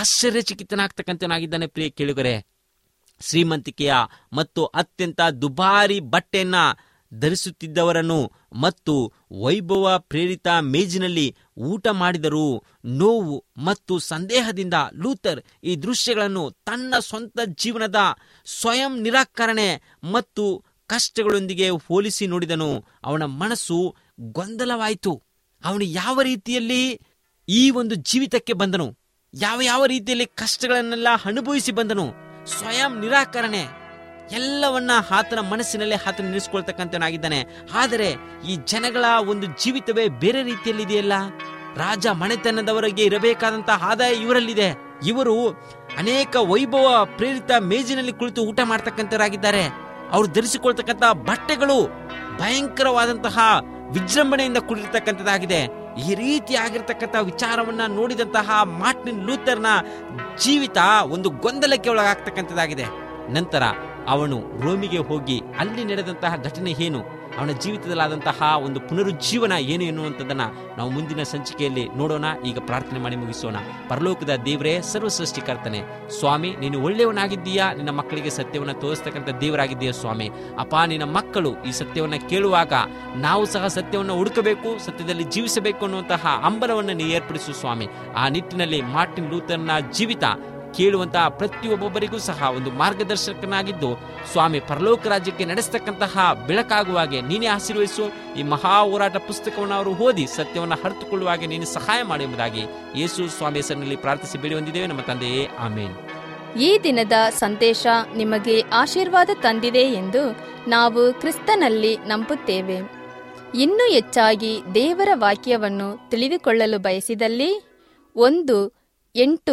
ಆಶ್ಚರ್ಯಚಕಿತನಾಗ್ತಕ್ಕಂಥನಾಗಿದ್ದಾನೆ ಪ್ರಿಯ ಕೇಳುಗರೆ ಶ್ರೀಮಂತಿಕೆಯ ಮತ್ತು ಅತ್ಯಂತ ದುಬಾರಿ ಬಟ್ಟೆಯನ್ನ ಧರಿಸುತ್ತಿದ್ದವರನ್ನು ಮತ್ತು ವೈಭವ ಪ್ರೇರಿತ ಮೇಜಿನಲ್ಲಿ ಊಟ ಮಾಡಿದರು ನೋವು ಮತ್ತು ಸಂದೇಹದಿಂದ ಲೂಥರ್ ಈ ದೃಶ್ಯಗಳನ್ನು ತನ್ನ ಸ್ವಂತ ಜೀವನದ ಸ್ವಯಂ ನಿರಾಕರಣೆ ಮತ್ತು ಕಷ್ಟಗಳೊಂದಿಗೆ ಹೋಲಿಸಿ ನೋಡಿದನು ಅವನ ಮನಸ್ಸು ಗೊಂದಲವಾಯಿತು ಅವನು ಯಾವ ರೀತಿಯಲ್ಲಿ ಈ ಒಂದು ಜೀವಿತಕ್ಕೆ ಬಂದನು ಯಾವ ಯಾವ ರೀತಿಯಲ್ಲಿ ಕಷ್ಟಗಳನ್ನೆಲ್ಲ ಅನುಭವಿಸಿ ಬಂದನು ಸ್ವಯಂ ನಿರಾಕರಣೆ ಎಲ್ಲವನ್ನ ಆತನ ಮನಸ್ಸಿನಲ್ಲೇ ಆತನ ನಿಲ್ಲಿಸ್ಕೊಳ್ತಕ್ಕಂಥನಾಗಿದ್ದಾನೆ ಆದರೆ ಈ ಜನಗಳ ಒಂದು ಜೀವಿತವೇ ಬೇರೆ ರೀತಿಯಲ್ಲಿ ಇದೆಯಲ್ಲ ರಾಜ ಮನೆತನದವರಿಗೆ ಇರಬೇಕಾದಂತಹ ಆದಾಯ ಇವರಲ್ಲಿದೆ ಇವರು ಅನೇಕ ವೈಭವ ಪ್ರೇರಿತ ಮೇಜಿನಲ್ಲಿ ಕುಳಿತು ಊಟ ಮಾಡ್ತಕ್ಕಂಥವರಾಗಿದ್ದಾರೆ ಅವರು ಧರಿಸಿಕೊಳ್ತಕ್ಕಂಥ ಬಟ್ಟೆಗಳು ಭಯಂಕರವಾದಂತಹ ವಿಜೃಂಭಣೆಯಿಂದ ಕೂಡಿರ್ತಕ್ಕಂಥದ್ದಾಗಿದೆ ಈ ರೀತಿಯಾಗಿರ್ತಕ್ಕಂಥ ವಿಚಾರವನ್ನ ನೋಡಿದಂತಹ ಮಾರ್ಟಿನ್ ಲೂಥರ್ನ ಜೀವಿತ ಒಂದು ಗೊಂದಲಕ್ಕೆ ಒಳಗಾಗ್ತಕ್ಕಂಥದ್ದಾಗಿದೆ ನಂತರ ಅವನು ರೋಮಿಗೆ ಹೋಗಿ ಅಲ್ಲಿ ನಡೆದಂತಹ ಘಟನೆ ಏನು ಅವನ ಜೀವಿತದಲ್ಲಾದಂತಹ ಒಂದು ಪುನರುಜ್ಜೀವನ ಏನು ಎನ್ನುವಂಥದ್ದನ್ನ ನಾವು ಮುಂದಿನ ಸಂಚಿಕೆಯಲ್ಲಿ ನೋಡೋಣ ಈಗ ಪ್ರಾರ್ಥನೆ ಮಾಡಿ ಮುಗಿಸೋಣ ಪರಲೋಕದ ದೇವರೇ ಸರ್ವ ಸೃಷ್ಟಿಕರ್ತನೆ ಸ್ವಾಮಿ ನೀನು ಒಳ್ಳೆಯವನಾಗಿದ್ದೀಯಾ ನಿನ್ನ ಮಕ್ಕಳಿಗೆ ಸತ್ಯವನ್ನ ತೋರಿಸ್ತಕ್ಕಂಥ ದೇವರಾಗಿದ್ದೀಯ ಸ್ವಾಮಿ ಅಪ್ಪ ನಿನ್ನ ಮಕ್ಕಳು ಈ ಸತ್ಯವನ್ನ ಕೇಳುವಾಗ ನಾವು ಸಹ ಸತ್ಯವನ್ನು ಹುಡುಕಬೇಕು ಸತ್ಯದಲ್ಲಿ ಜೀವಿಸಬೇಕು ಅನ್ನುವಂತಹ ಹಂಬಲವನ್ನು ನೀ ಏರ್ಪಡಿಸು ಸ್ವಾಮಿ ಆ ನಿಟ್ಟಿನಲ್ಲಿ ಮಾರ್ಟಿನ್ ಲೂಥರ್ನ ಜೀವಿತ ಕೇಳುವಂತಹ ಪ್ರತಿಯೊಬ್ಬೊಬ್ಬರಿಗೂ ಸಹ ಒಂದು ಮಾರ್ಗದರ್ಶಕನಾಗಿದ್ದು ಸ್ವಾಮಿ ಪರಲೋಕ ರಾಜ್ಯಕ್ಕೆ ನಡೆಸ್ತಕ್ಕಂತಹ ಬೆಳಕಾಗುವಾಗೆ ನೀನೇ ಆಶೀರ್ವಹಿಸು ಈ ಮಹಾ ಹೋರಾಟ ಪುಸ್ತಕವನ್ನು ಅವರು ಓದಿ ಸತ್ಯವನ್ನು ಅರ್ಥಕೊಳ್ಳುವಾಗೆ ನೀನು ಸಹಾಯ ಮಾಡಿ ಎಂಬುದಾಗಿ ಯೇಸು ಸ್ವಾಮಿ ಹೆಸರಿನಲ್ಲಿ ಪ್ರಾರ್ಥಿಸಿ ಬೇಡಿ ಹೊಂದಿದ್ದೇವೆ ನಮ್ಮ ತಂದೆಯೇ ಆಮೇನ್ ಈ ದಿನದ ಸಂದೇಶ ನಿಮಗೆ ಆಶೀರ್ವಾದ ತಂದಿದೆ ಎಂದು ನಾವು ಕ್ರಿಸ್ತನಲ್ಲಿ ನಂಬುತ್ತೇವೆ ಇನ್ನೂ ಹೆಚ್ಚಾಗಿ ದೇವರ ವಾಕ್ಯವನ್ನು ತಿಳಿದುಕೊಳ್ಳಲು ಬಯಸಿದಲ್ಲಿ ಒಂದು ಎಂಟು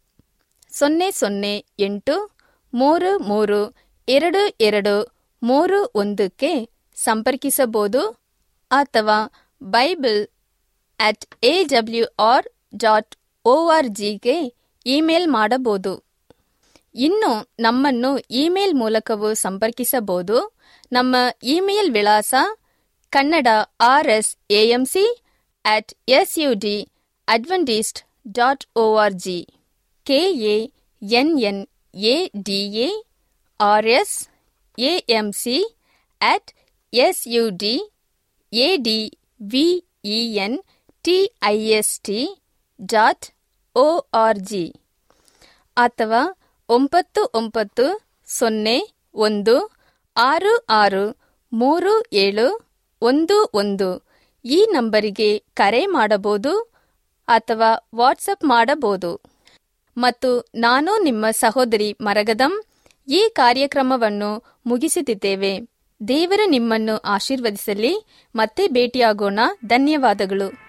ಸೊನ್ನೆ ಸೊನ್ನೆ ಎಂಟು ಮೂರು ಮೂರು ಎರಡು ಎರಡು ಮೂರು ಒಂದಕ್ಕೆ ಸಂಪರ್ಕಿಸಬಹುದು ಅಥವಾ Bible at A W R dot O R ಜಿಗೆ ಇಮೇಲ್ ಮಾಡಬಹುದು ಇನ್ನು ನಮ್ಮನ್ನು ಇಮೇಲ್ ಮೂಲಕವೂ ಸಂಪರ್ಕಿಸಬಹುದು ನಮ್ಮ ಇಮೇಲ್ ವಿಳಾಸ Kannada R S AMC at S U D Adventist dot O R G K A N N A D A R S A M C at S U D A D V E N T I S T dot O R G ಅಥವಾ ಒಂಬತ್ತು ಒಂಬತ್ತು ಸೊನ್ನೆ ಒಂದು ಆರು ಆರು ಮೂರು ಏಳು ಒಂದು ಒಂದು ಈ ನಂಬರಿಗೆ ಕರೆ ಮಾಡಬಹುದು ಅಥವಾ ವಾಟ್ಸಪ್ ಮಾಡಬಹುದು ಮತ್ತು ನಾನು ನಿಮ್ಮ ಸಹೋದರಿ ಮರಗದಂ ಈ ಕಾರ್ಯಕ್ರಮವನ್ನು ಮುಗಿಸುತ್ತಿದ್ದೇವೆ ದೇವರು ನಿಮ್ಮನ್ನು ಆಶೀರ್ವದಿಸಲಿ ಮತ್ತೆ ಭೇಟಿಯಾಗೋಣ ಧನ್ಯವಾದಗಳು